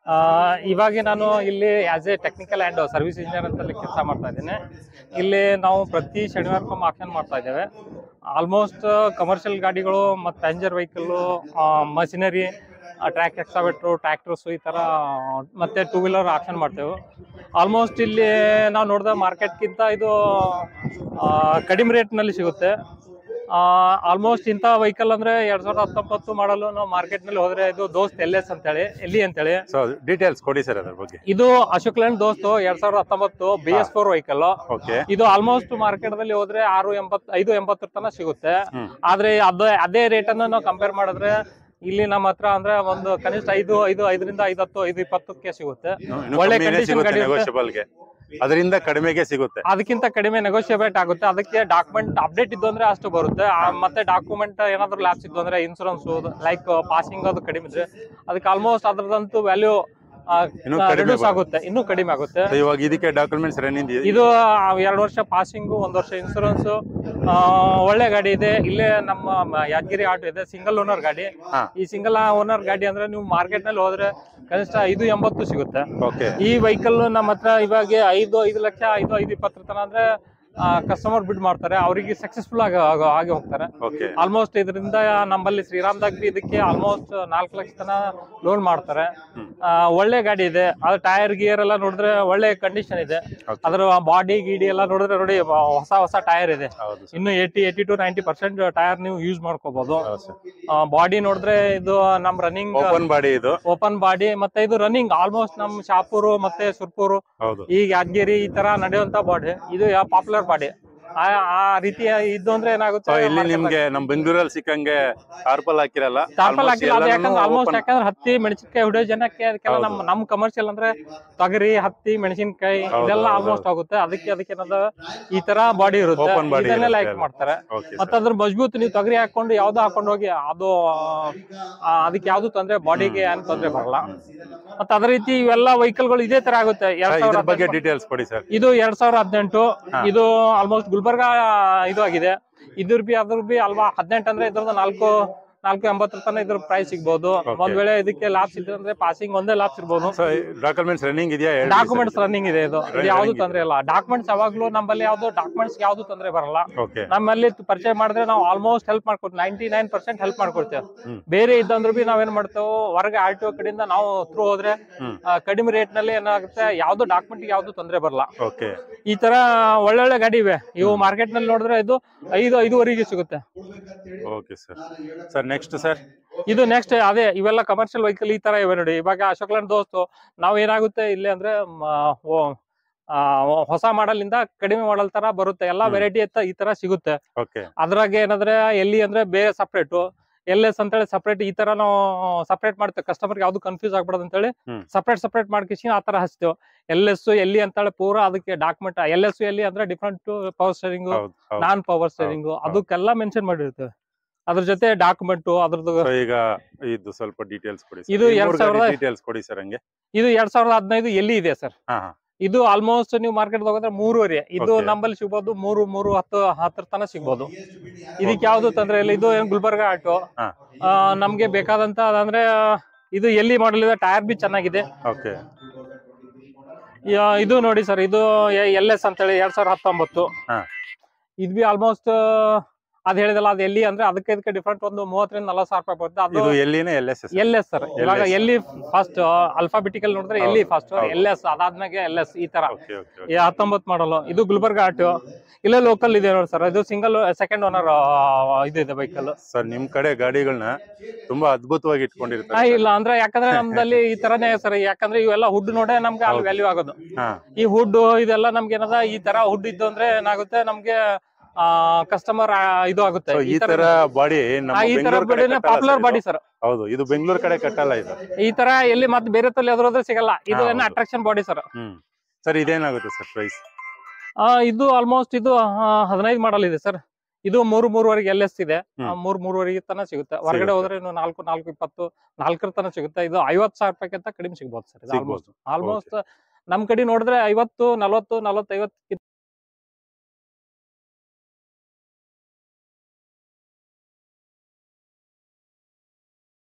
ಆ, ಇವಾಗ ನಾನು ಇಲ್ಲಿ as a technical and service engineer ಅಂತಲ್ಲಿ ಕೆಲಸ ಮಾಡ್ತಾ ಇದ್ದೀನಿ ಇಲ್ಲಿ ನಾವು ಪ್ರತಿ ಶನಿವಾರಕ್ಕೊಮ್ಮೆ ಆಕ್ಷನ್ ಮಾಡ್ತಾ ಇದ್ದೇವೆ ಆಲ್ಮೋಸ್ಟ್ ಕಮರ್ಷಿಯಲ್ ಗಾಡಿಗಳು ಮತ್ತು passenger vehicle machinery track excavator tractors ಈ ಥರ ಮತ್ತು ಟೂ ವೀಲರ್ ಆಕ್ಷನ್ ಮಾಡ್ತೇವೆ ಆಲ್ಮೋಸ್ಟ್ ಇಲ್ಲಿ ನಾವು ನೋಡಿದ ಮಾರ್ಕೆಟ್ಗಿಂತ ಇದು ಆ, ಕಡಿಮೆ ರೇಟ್ನಲ್ಲಿ ಸಿಗುತ್ತೆ ಆಲ್ಮೋಸ್ಟ್ ಇಂಥ ವೆಹಿಕಲ್ ಅಂದ್ರೆ ಎರಡ್ ಸಾವಿರದ ಹತ್ತೊಂಬತ್ತು ಮಾಡಲು ನಾವು ಮಾರ್ಕೆಟ್ ನಲ್ಲಿ ಹೋದ್ರೆ ಇದು ದೋಸ್ತ್ ಎಲ್ ಎಸ್ ಅಂತೇಳಿ ಎಲ್ಲಿ ಅಂತೇಳಿ ಸೊ ಡೀಟೇಲ್ಸ್ ಕೊಡಿ ಸರ್ ಅದ್ರ ಬಗ್ಗೆ ಇದು ಅಶೋಕ್ ಲ್ಯಾಂಡ್ ದೋಸ್ತು ಎರಡ್ ಸಾವಿರದ ಹತ್ತೊಂಬತ್ತು B S four vehicle okay ಇದು ಆಲ್ಮೋಸ್ಟ್ ಮಾರ್ಕೆಟ್ ದಲ್ಲಿ ಹೋದ್ರೆ ಆರು ಎಂಬತ್ ಐದು ಎಂಬತ್ತರ ತನಕ ಸಿಗುತ್ತೆ ಹ್ಮ್. ಆದ್ರೆ ಅದೇ ಅದೇ ರೇಟ್ ಅನ್ನ ನಾವು ಕಂಪೇರ್ ಮಾಡಿದ್ರೆ ಇಲ್ಲಿ ನಮ್ಮ ಹತ್ರ ಅಂದ್ರೆ ಒಂದು ಕನಿಷ್ಠ ಐದು ಐದು ಐದರಿಂದ ಐದು ಹತ್ತು ಐದು ಇಪ್ಪತ್ತಕ್ಕೆ ಸಿಗುತ್ತೆ ಒಳ್ಳೆ condition ಸಿಗುತ್ತೆ ಗಾಡಿ ಇರುತ್ತೆ. ನೆಗೋಷಿಯಬಲ್ಗೆ ಅದರಿಂದ ಕಡಿಮೆಗೆ ಸಿಗುತ್ತೆ ಅದಕ್ಕಿಂತ ಕಡಿಮೆ ನೆಗೋಷಿಯೇಟ್ ಆಗುತ್ತೆ ಅದಕ್ಕೆ ಡಾಕ್ಯುಮೆಂಟ್ ಅಪ್ಡೇಟ್ ಇದ್ದು ಅಂದ್ರೆ ಅಷ್ಟು ಬರುತ್ತೆ ಆ, ಮತ್ತೆ ಡಾಕ್ಯುಮೆಂಟ್ ಏನಾದ್ರು ಲ್ಯಾಪ್ಸ್ ಇದ್ದು ಅಂದ್ರೆ ಇನ್ಸೂರೆನ್ಸ್ ಲೈಕ್ ಪಾಸಿಂಗ್ ಅದು ಕಡಿಮೆ ಇದ್ರೆ ಅದಕ್ಕೆ ಆಲ್ಮೋಸ್ಟ್ ಅದ್ರದಂತೂ ವ್ಯಾಲ್ಯೂ ಇನ್ನೂ ಕಡಿಮೆ ರೆಡ್ಯೂಸ್ ಬರುತ್ತೆ. ಆಗುತ್ತೆ ಇನ್ನೂ ಕಡಿಮೆ ಆಗುತ್ತೆ So ಇವಾಗ ಇದಕ್ಕೆ ಡಾಕ್ಯುಮೆಂಟ್ಸ್ ರನ್ನಿಂಗ್ ಇದು ಎರಡು ವರ್ಷ ಪಾಸಿಂಗು ಒಂದ್ ವರ್ಷ ಇನ್ಸೂರೆನ್ಸ್ ಒಳ್ಳೆ ಗಾಡಿ ಇದೆ ಇಲ್ಲೇ ನಮ್ಮ ಮ- ಯಾದಗಿರಿ ಆಟೋ ಇದೆ ಸಿಂಗಲ್ ಓನರ್ ಗಾಡಿ ಹಾ. ಈ ಸಿಂಗಲ್ ಓನರ್ ಗಾಡಿ ಅಂದ್ರೆ ನೀವು ಮಾರ್ಕೆಟ್ ನಲ್ಲಿ ಹೋದ್ರೆ ಕನಿಷ್ಠ ಐದು ಎಂಬತ್ತು ಸಿಗುತ್ತೆ ಓಕೆ ಈ ವೆಹಿಕಲ್ ನಮ್ಮ ಹತ್ರ ಇವಾಗ ಐದು ಐದು ಲಕ್ಷ ಐದು ಐದು ಇಪ್ಪತ್ತರ ತನ ಅಂದ್ರೆ ಕಸ್ಟಮರ್ ಬಿಡ್ ಮಾಡ್ತಾರೆ ಅವರಿಗೆ ಸಕ್ಸಸ್ಫುಲ್ ಆಗಿ ಆಗ- ಆಗಿ ಹೋಗ್ತಾರೆ ಓಕೆ ಆಲ್ಮೋಸ್ಟ್ ಇದರಿಂದ ನಮ್ಮಲ್ಲಿ ಶ್ರೀರಾಮ್ದಾಗ ಬಿ ಇದಕ್ಕೆ ಆಲ್ಮೋಸ್ಟ್ ನಾಲ್ಕು ಲಕ್ಷ ತನ ಲೋನ್ ಮಾಡ್ತಾರೆ ಆ, ಒಳ್ಳೆ ಗಾಡಿ ಇದೆ ಅದು ಟೈರ್ ಗಿಯರ್ ಎಲ್ಲ ನೋಡಿದ್ರೆ ಒಳ್ಳೆ ಕಂಡೀಷನ್ ಇದೆ Okay. ಅದರ ಬಾಡಿ ಗೀಡಿ ಎಲ್ಲ ನೋಡಿದ್ರೆ ನೋಡಿ ವ- ಹೊಸ ಹೊಸ ಟೈರ್ ಇದೆ ಹೌದು ಸರ್ ಇನ್ನು eighty eighty to ninety percent tyre ನೀವು ಯೂಸ್ ಮಾಡ್ಕೋಬಹುದು ಹೌದು ಸರ್ ಬಾಡಿ ನೋಡಿದ್ರೆ ಇದು ನಮ್ ರನ್ನಿಂಗ್ ಓಪನ್ ಬಾಡಿ ಇದು ಓಪನ್ ಬಾಡಿ ಮತ್ತೆ ಇದು ರನ್ನಿಂಗ್ ಆಲ್ಮೋಸ್ಟ್ ನಮ್ ಶಾಪೂರು ಮತ್ತೆ ಸುರ್ಪೂರು ಹೌದು ಈ ಯಾದಗಿರಿ ಈ ತರ ನಡೆಯುವಂತ ಬಾಡಿ ಇದು ಪಾಪ್ಯುಲರ್ ಬಾಡಿ ಆ ಆ ರೀತಿಯ ಇದ್ದು ಅಂದ್ರೆ ಏನಾಗುತ್ತೆ ಸೊ ಇಲ್ಲಿ market ನಿಮ್ಗೆ ನಮ್ ಬೆಂಗಳೂರಲ್ಲಿ ಸಿಕ್ಕಂಗೆ ಟಾರ್ಪಲ್ ಹಾಕಿರಲ್ಲ ಟಾರ್ಪಲ್ Almost ಹಾಕಿಲ್ಲ ಅದು ಎಲ್ಲಾನು ಯಾಕಂದ್ರೆ ಆಲ್ಮೋಸ್ಟ್ open- ಯಾಕಂದ್ರೆ ಹತ್ತಿ ಮೆಣಸಿನಕಾಯಿ ಹೊಡೆಯೋ ಜನಕ್ಕೆ ಅದಕ್ಕೆಲ್ಲ ಹೌದು. ನಮ್ಮ ನಮ್ ಕಮರ್ಷಿಯಲ್ ಅಂದ್ರೆ ತೊಗರಿ ಹತ್ತಿ ಮೆಣಸಿನಕಾಯಿ ಹೌದು, ಇದೆಲ್ಲ ಹೌದು, ಆಲ್ಮೋಸ್ಟ್ ಆಗುತ್ತೆ ಅದಕ್ಕೆ ಅದಕ್ಕೆ ಏನದ ಈ ತರ ಬಾಡಿ ಇರುತ್ತೆ Open body ಇದನ್ನೇ ಇರುತ್ತೆ ಲೈಕ್ ಅದು. ಮಾಡ್ತಾರೆ Okay, ಮತ್ತೆ sir. ಅದ್ರ ಮಜಬೂತ್ ನೀವು ತೊಗರಿ ಹಾಕೊಂಡು ಯಾವ್ದು ಹಾಕೊಂಡು ಹೋಗಿ ಅದು ಆ, ಅದಕ್ಕೆ ಯಾವ್ದು ತೊಂದ್ರೆ ಬಾಡಿಗೆ ಏನ್ ತೊಂದ್ರೆ ಬರಲ್ಲ ಮತ್ತೆ ಅದೇ ರೀತಿ ಇವೆಲ್ಲ ವೆಹಿಕಲ್ ಗಳು ಇದೇ ತರ ಆಗುತ್ತೆ ಎರಡ್ Sir, ಸಾವಿರ ಇದ್ರ ಬಗ್ಗೆ ಹದಿನೆಂಟು. ಡೀಟೇಲ್ಸ್ ಕೊಡಿ ಸರ್ ಇದು ಎರಡ್ ಸಾವಿರ ಹದಿನೆಂಟು ಹಾ. ಇದು ಆಲ್ಮೋಸ್ಟ್ ಗುಲ್ಬರ್ಗ ಇದು ಆಗಿದೆ ಇದ್ರ ಬಿ ಅದ್ರ ಬಿ ಅಲ್ವಾ ಹದಿನೆಂಟು ಅಂದ್ರೆ ಇದ್ರದ್ದು ನಾಲ್ಕು ನಾಲ್ಕು ಎಂಬತ್ತರ ತನಕ ಇದ್ರ ಪ್ರೈಸ್ ಸಿಗ್ಬೋದು Okay. ಒಂದ್ ವೇಳೆ ಇದಕ್ಕೆ ಲಾಭ ಇದ್ರೆ ಅಂದ್ರೆ ಪಾಸಿಂಗ್ ಒಂದೇ ಲಾಭ ಇರ್ಬೋದು ಸೊ ಡಾಕ್ಯುಮೆಂಟ್ಸ್ ರನ್ನಿಂಗ್ ಇದೆಯಾ ಹೇಳಿ ಡಾಕ್ಯುಮೆಂಟ್ಸ್ ರನ್ನಿಂಗ್ ಇದೆ ಇದು ಇದು Running ಯಾವ್ದು ಇದೆ. ತೊಂದ್ರೆ ಇಲ್ಲ ಡಾಕ್ಯುಮೆಂಟ್ಸ್ ಯಾವಾಗ್ಲೂ ನಮ್ಮಲ್ಲಿ ಯಾವ್ದು ಡಾಕ್ಯುಮೆಂಟ್ಸ್ ಯಾವ್ದು ತೊಂದ್ರೆ ಬರಲ್ಲ ಓಕೆ ನಮ್ಮಲ್ಲಿ ಪರಿಚಯ ಮಾಡಿದ್ರೆ ನಾವು ಆಲ್ಮೋಸ್ಟ್ ಹೆಲ್ಪ್ ಮಾಡ್ಕೊಡ್ತೀವಿ ನೈಂಟಿ ನೈನ್ ಪರ್ಸೆಂಟ್ ಹೆಲ್ಪ್ ಮಾಡ್ಕೊಡ್ತೇವೆ ಹ್ಮ್. ಬೇರೆ ಇದ್ದಂದ್ರೂ ಬಿ ನಾವೇನ್ ಮಾಡ್ತೇವೆ ಹೊರಗೆ ಆರ್ ಟಿ ಒ ಕಡೆಯಿಂದ ನಾವು ಥ್ರೂ ಹೋದ್ರೆ ಹ್ಮ್. ಆ, ಕಡಿಮೆ ರೇಟ್ ನಲ್ಲಿ ಏನಾಗುತ್ತೆ ಯಾವ್ದು ಡಾಕ್ಯುಮೆಂಟ್ ಯಾವ್ದು ತೊಂದ್ರೆ ಬರಲ್ಲ ಓಕೆ ಈ ತರ ಒಳ್ಳೊಳ್ಳೆ ಗಾಡಿ ಇವೆ ಇವು ಮಾರ್ಕೆಟ್ ನಲ್ಲಿ ನೋಡಿದ್ರೆ ಇದು ಐದು ಐದುವರೆಗೆ ಸಿಗುತ್ತೆ ಓಕೆ ಸರ್ ಸರ್ ನೆಕ್ಸ್ಟ್ ಸರ್ ಇದು ನೆಕ್ಸ್ಟ್ ಅದೇ ಇವೆಲ್ಲ ಕಮರ್ಷಿಯಲ್ ವೆಹಿಕಲ್ ಈ ತರ ಇವೆ ನೋಡಿ ಇವಾಗ ಅಶೋಕ್ ಲ್ಯಾಂಡ್ ದೋಸ್ತು ನಾವ್ ಏನಾಗುತ್ತೆ ಇಲ್ಲಿ ಅಂದ್ರೆ ಮ, ಓ- ಆ, ಹೊಸ ಮಾಡಲ್ ಇಂದ ಕಡಿಮೆ ಮಾಡಲ್ ತರ ಬರುತ್ತೆ ಎಲ್ಲಾ ಹ್ಮ್. ವೆರೈಟಿ ಈ ತರ ಸಿಗುತ್ತೆ ಓಕೆ ಅದ್ರಾಗ ಏನಂದ್ರೆ ಎಲ್ಲಿ ಅಂದ್ರೆ ಬೇರೆ ಸಪ್ರೇಟ್ ಎಲ್ ಎಸ್ ಅಂತೇಳಿ ಸಪ್ರೇಟ್ ಈ ತರ ನಾವು ಸಪ್ರೇಟ್ ಮಾಡ್ತೇವೆ ಕಸ್ಟಮರ್ ಯಾವ್ದು ಕನ್ಫ್ಯೂಸ್ ಆಗ್ಬಾರ್ದು ಅಂತೇಳಿ ಹ್ಮ್. ಸಪ್ರೇಟ್ ಸಪ್ರೇಟ್ ಮಾಡ್ಕಿಸಿ ಆ ತರ ಹಚ್ತೇವೆ ಎಲ್ ಎಸ್ ಎಲ್ಲಿ ಅಂತೇಳಿ ಪೂರಾ ಅದಕ್ಕೆ ಡಾಕ್ಯುಮೆಂಟ್ ಎಲ್ ಎಸ್ ಎಲ್ಲಿ ಅಂದ್ರೆ ಡಿಫ್ರೆಂಟ್ ಪವರ್ ಸ್ಟೇರಿಂಗ್ ಹೌದು ಹೌದು ನಾನ್ ಪವರ್ ಸ್ಟೇರಿಂಗ್ ಅದಕ್ಕೆಲ್ಲ ಮೆನ್ಷನ್ ಮಾಡಿರ್ತೇವೆ ಅದ್ರ ಜೊತೆ ಡಾಕ್ಯುಮೆಂಟ್ ಅದ್ರದ್ದು ಸೊ ಈಗ ಇದು ಸ್ವಲ್ಪ ಡೀಟೇಲ್ಸ್ ಕೊಡಿ ಇದು ಎರಡ್ ಸಾವಿರದ- ಡೀಟೇಲ್ಸ್ ಕೊಡಿ ಸರ್ ಹಂಗೆ ಇದು ಎರಡ್ ಸಾವಿರದ ಹದಿನೈದು ಎಲ್ಲಿ ಇದೆ ಸರ್ ಹಾ ಹಾ ಇದು ಆಲ್ಮೋಸ್ಟ್ ನೀವು ಮಾರ್ಕೆಟ್ ಹೋಗಿದ್ರೆ ಮೂರುವರೆ ಇದು Okay. ನಮ್ಮಲ್ಲಿ ಸಿಗ್ಬೋದು ಮೂರು ಮೂರು ಹತ್ತು ಹತ್ತರ ತನಕ ಸಿಗ್ಬೋದು ಇದಕ್ಕೆ ಯಾವ್ದು ತೊಂದ್ರೆ ಇಲ್ಲ ಇದು ಏನ್ ಗುಲ್ಬರ್ಗ ಆಟೋ ಹಾ. ನಮ್ಗೆ ಬೇಕಾದಂತ ಅದಂದ್ರೆ ಇದು ಎಲ್ಲಿ ಮಾಡಲ್ ಇದೆ ಟೈರ್ ಬಿ ಚೆನ್ನಾಗಿದೆ ಓಕೆ ಯಾ- ಇದು ನೋಡಿ ಸರ್ ಇದು ಎಲ್ ಎಸ್ ಅಂತೇಳಿ ಎರಡ್ ಸಾವಿರದ ಹತ್ತೊಂಬತ್ತು ಹಾ. ಇದು ಬಿ ಆಲ್ಮೋಸ್ಟ್ ಅದ್ ಹೇಳಿದಲ್ಲ ಅದು ಎಲ್ಲಿ ಅಂದ್ರೆ ಅದಕ್ಕೆ ಇದಕ್ಕೆ ಡಿಫ್ರೆಂಟ್ ಒಂದು ಮೂವತ್ತರಿಂದ ನಲವತ್ತು ಸಾವಿರ ರೂಪಾಯಿ ಬರುತ್ತೆ ಅದು ಇದು ಎಲ್ಲಿನ L S S L S sir ಇವಾಗ LS. ಎಲ್ಲಿ ಫಸ್ಟ್ ಅಲ್ಫಾಬಿಟಿಕಲ್ ನೋಡಿದ್ರೆ ಎಲ್ಲಿ ಫಸ್ಟ್ ಹೌದು. ಎಲ್ ಎಸ್ ಅದಾದ್ಮೇಲೆ ಎಲ್ ಎಸ್ ಈ ತರ ಓಕೆ ಓಕೆ ಈ ಹತ್ತೊಂಬತ್ ಮಾಡಲು ಇದು ಗುಲ್ಬರ್ಗ ಆಟೋ ಇಲ್ಲೇ ಲೋಕಲ್ ಇದೆ ನೋಡಿ ಸರ್ ಇದು ಸಿಂಗಲ್ ಸೆಕೆಂಡ್ ಓನರ್ ಇದು ಇದೆ ಬೈಕಲ್ ಸರ್ ನಿಮ್ ಕಡೆ ಗಾಡಿಗಳನ್ನ ತುಂಬಾ ಅದ್ಭುತವಾಗಿ ಇಟ್ಕೊಂಡಿರ್ತಾರೆ ಇಲ್ಲ ಅಂದ್ರೆ ಯಾಕಂದ್ರೆ ನಮ್ದಲ್ಲಿ ಈ ತರನೇ ಸರ್ ಯಾಕಂದ್ರೆ ಇವೆಲ್ಲ ಹುಡ್ ನೋಡೇ ನಮ್ಗೆ ಅಲ್ಲಿ ಹೌದು. ವ್ಯಾಲ್ಯೂ ಆಗೋದು ಹಾ ಈ ಹುಡ್ ಇದೆಲ್ಲ ನಮ್ಗೆ ಏನದ ಈ ತರ ಹುಡ್ ಇದ್ದು ಅಂದ್ರೆ ಏನಾಗುತ್ತೆ ನಮ್ಗೆ ಕಸ್ಟಮರ್ ಇದು ಆಗುತ್ತೆ ಸೊ ಈ ತರ ಬಾಡಿ ನಮ್ಮ ಆ, ಈ ತರ ಬೆಂಗಳೂರು ಕಡೆ ಕಟ್ಟಲ್ಲ ಪಾಪ್ಯುಲರ್ sir ಬಾಡಿ ಇದು. ಸರ್ ಹೌದು ಇದು ಬೆಂಗಳೂರು ಕಡೆ ಕಟ್ಟಲ್ಲ ಇದು ಈ ತರ ಎಲ್ಲಿ ಮತ್ತೆ ಬೇರೆ ತಲ್ಲಿ ಎದುರೋದ್ರೆ ಸಿಗಲ್ಲ ಇದು ಹಾ, ಏನೋ ಹೌದು. ಅಟ್ರಾಕ್ಷನ್ ಬಾಡಿ ಸರ್ ಹ್ಮ್ ಸರ್ ಇದೇನಾಗುತ್ತೆ ಸರ್ ಪ್ರೈಸ್ ಇದು ಆಲ್ಮೋಸ್ಟ್ ಇದು ಹದಿನೈದು ಮಾಡಲ್ ಇದೆ ಸರ್ ಇದು ಮೂರು ಮೂರುವರೆಗೆ ಎಲ್ ಎಸ್ ಇದೆ ಹ್ಮ್. ಆ, ಮೂರ್ ಮೂರುವರೆಗೆ ತನ ಸಿಗುತ್ತೆ ಹೊರಗಡೆ ಸಿಗುತ್ತೆ. ಹೋದ್ರೆ ಇನ್ನು ನಾಲ್ಕು ನಾಲ್ಕು ಇಪ್ಪತ್ತು ನಾಲ್ಕರ ತನ ಸಿಗುತ್ತೆ ಇದು ಐವತ್ತು ಸಾವಿರ ರೂಪಾಯಿಗಿಂತ ಕಡಿಮೆ ಸಿಗ್ಬೋದು ಸರ್ ಇದು ಆಲ್ಮೋಸ್ಟ್ ಸಿಗ್ಬೋದು ಆಲ್ಮೋಸ್ಟ್ ನಮ್ ಕಡೆ ನೋಡಿದ್ರೆ ಐವತ್ತು ನಲವತ್ತು ನಲವತ್ತೈವತ್ತು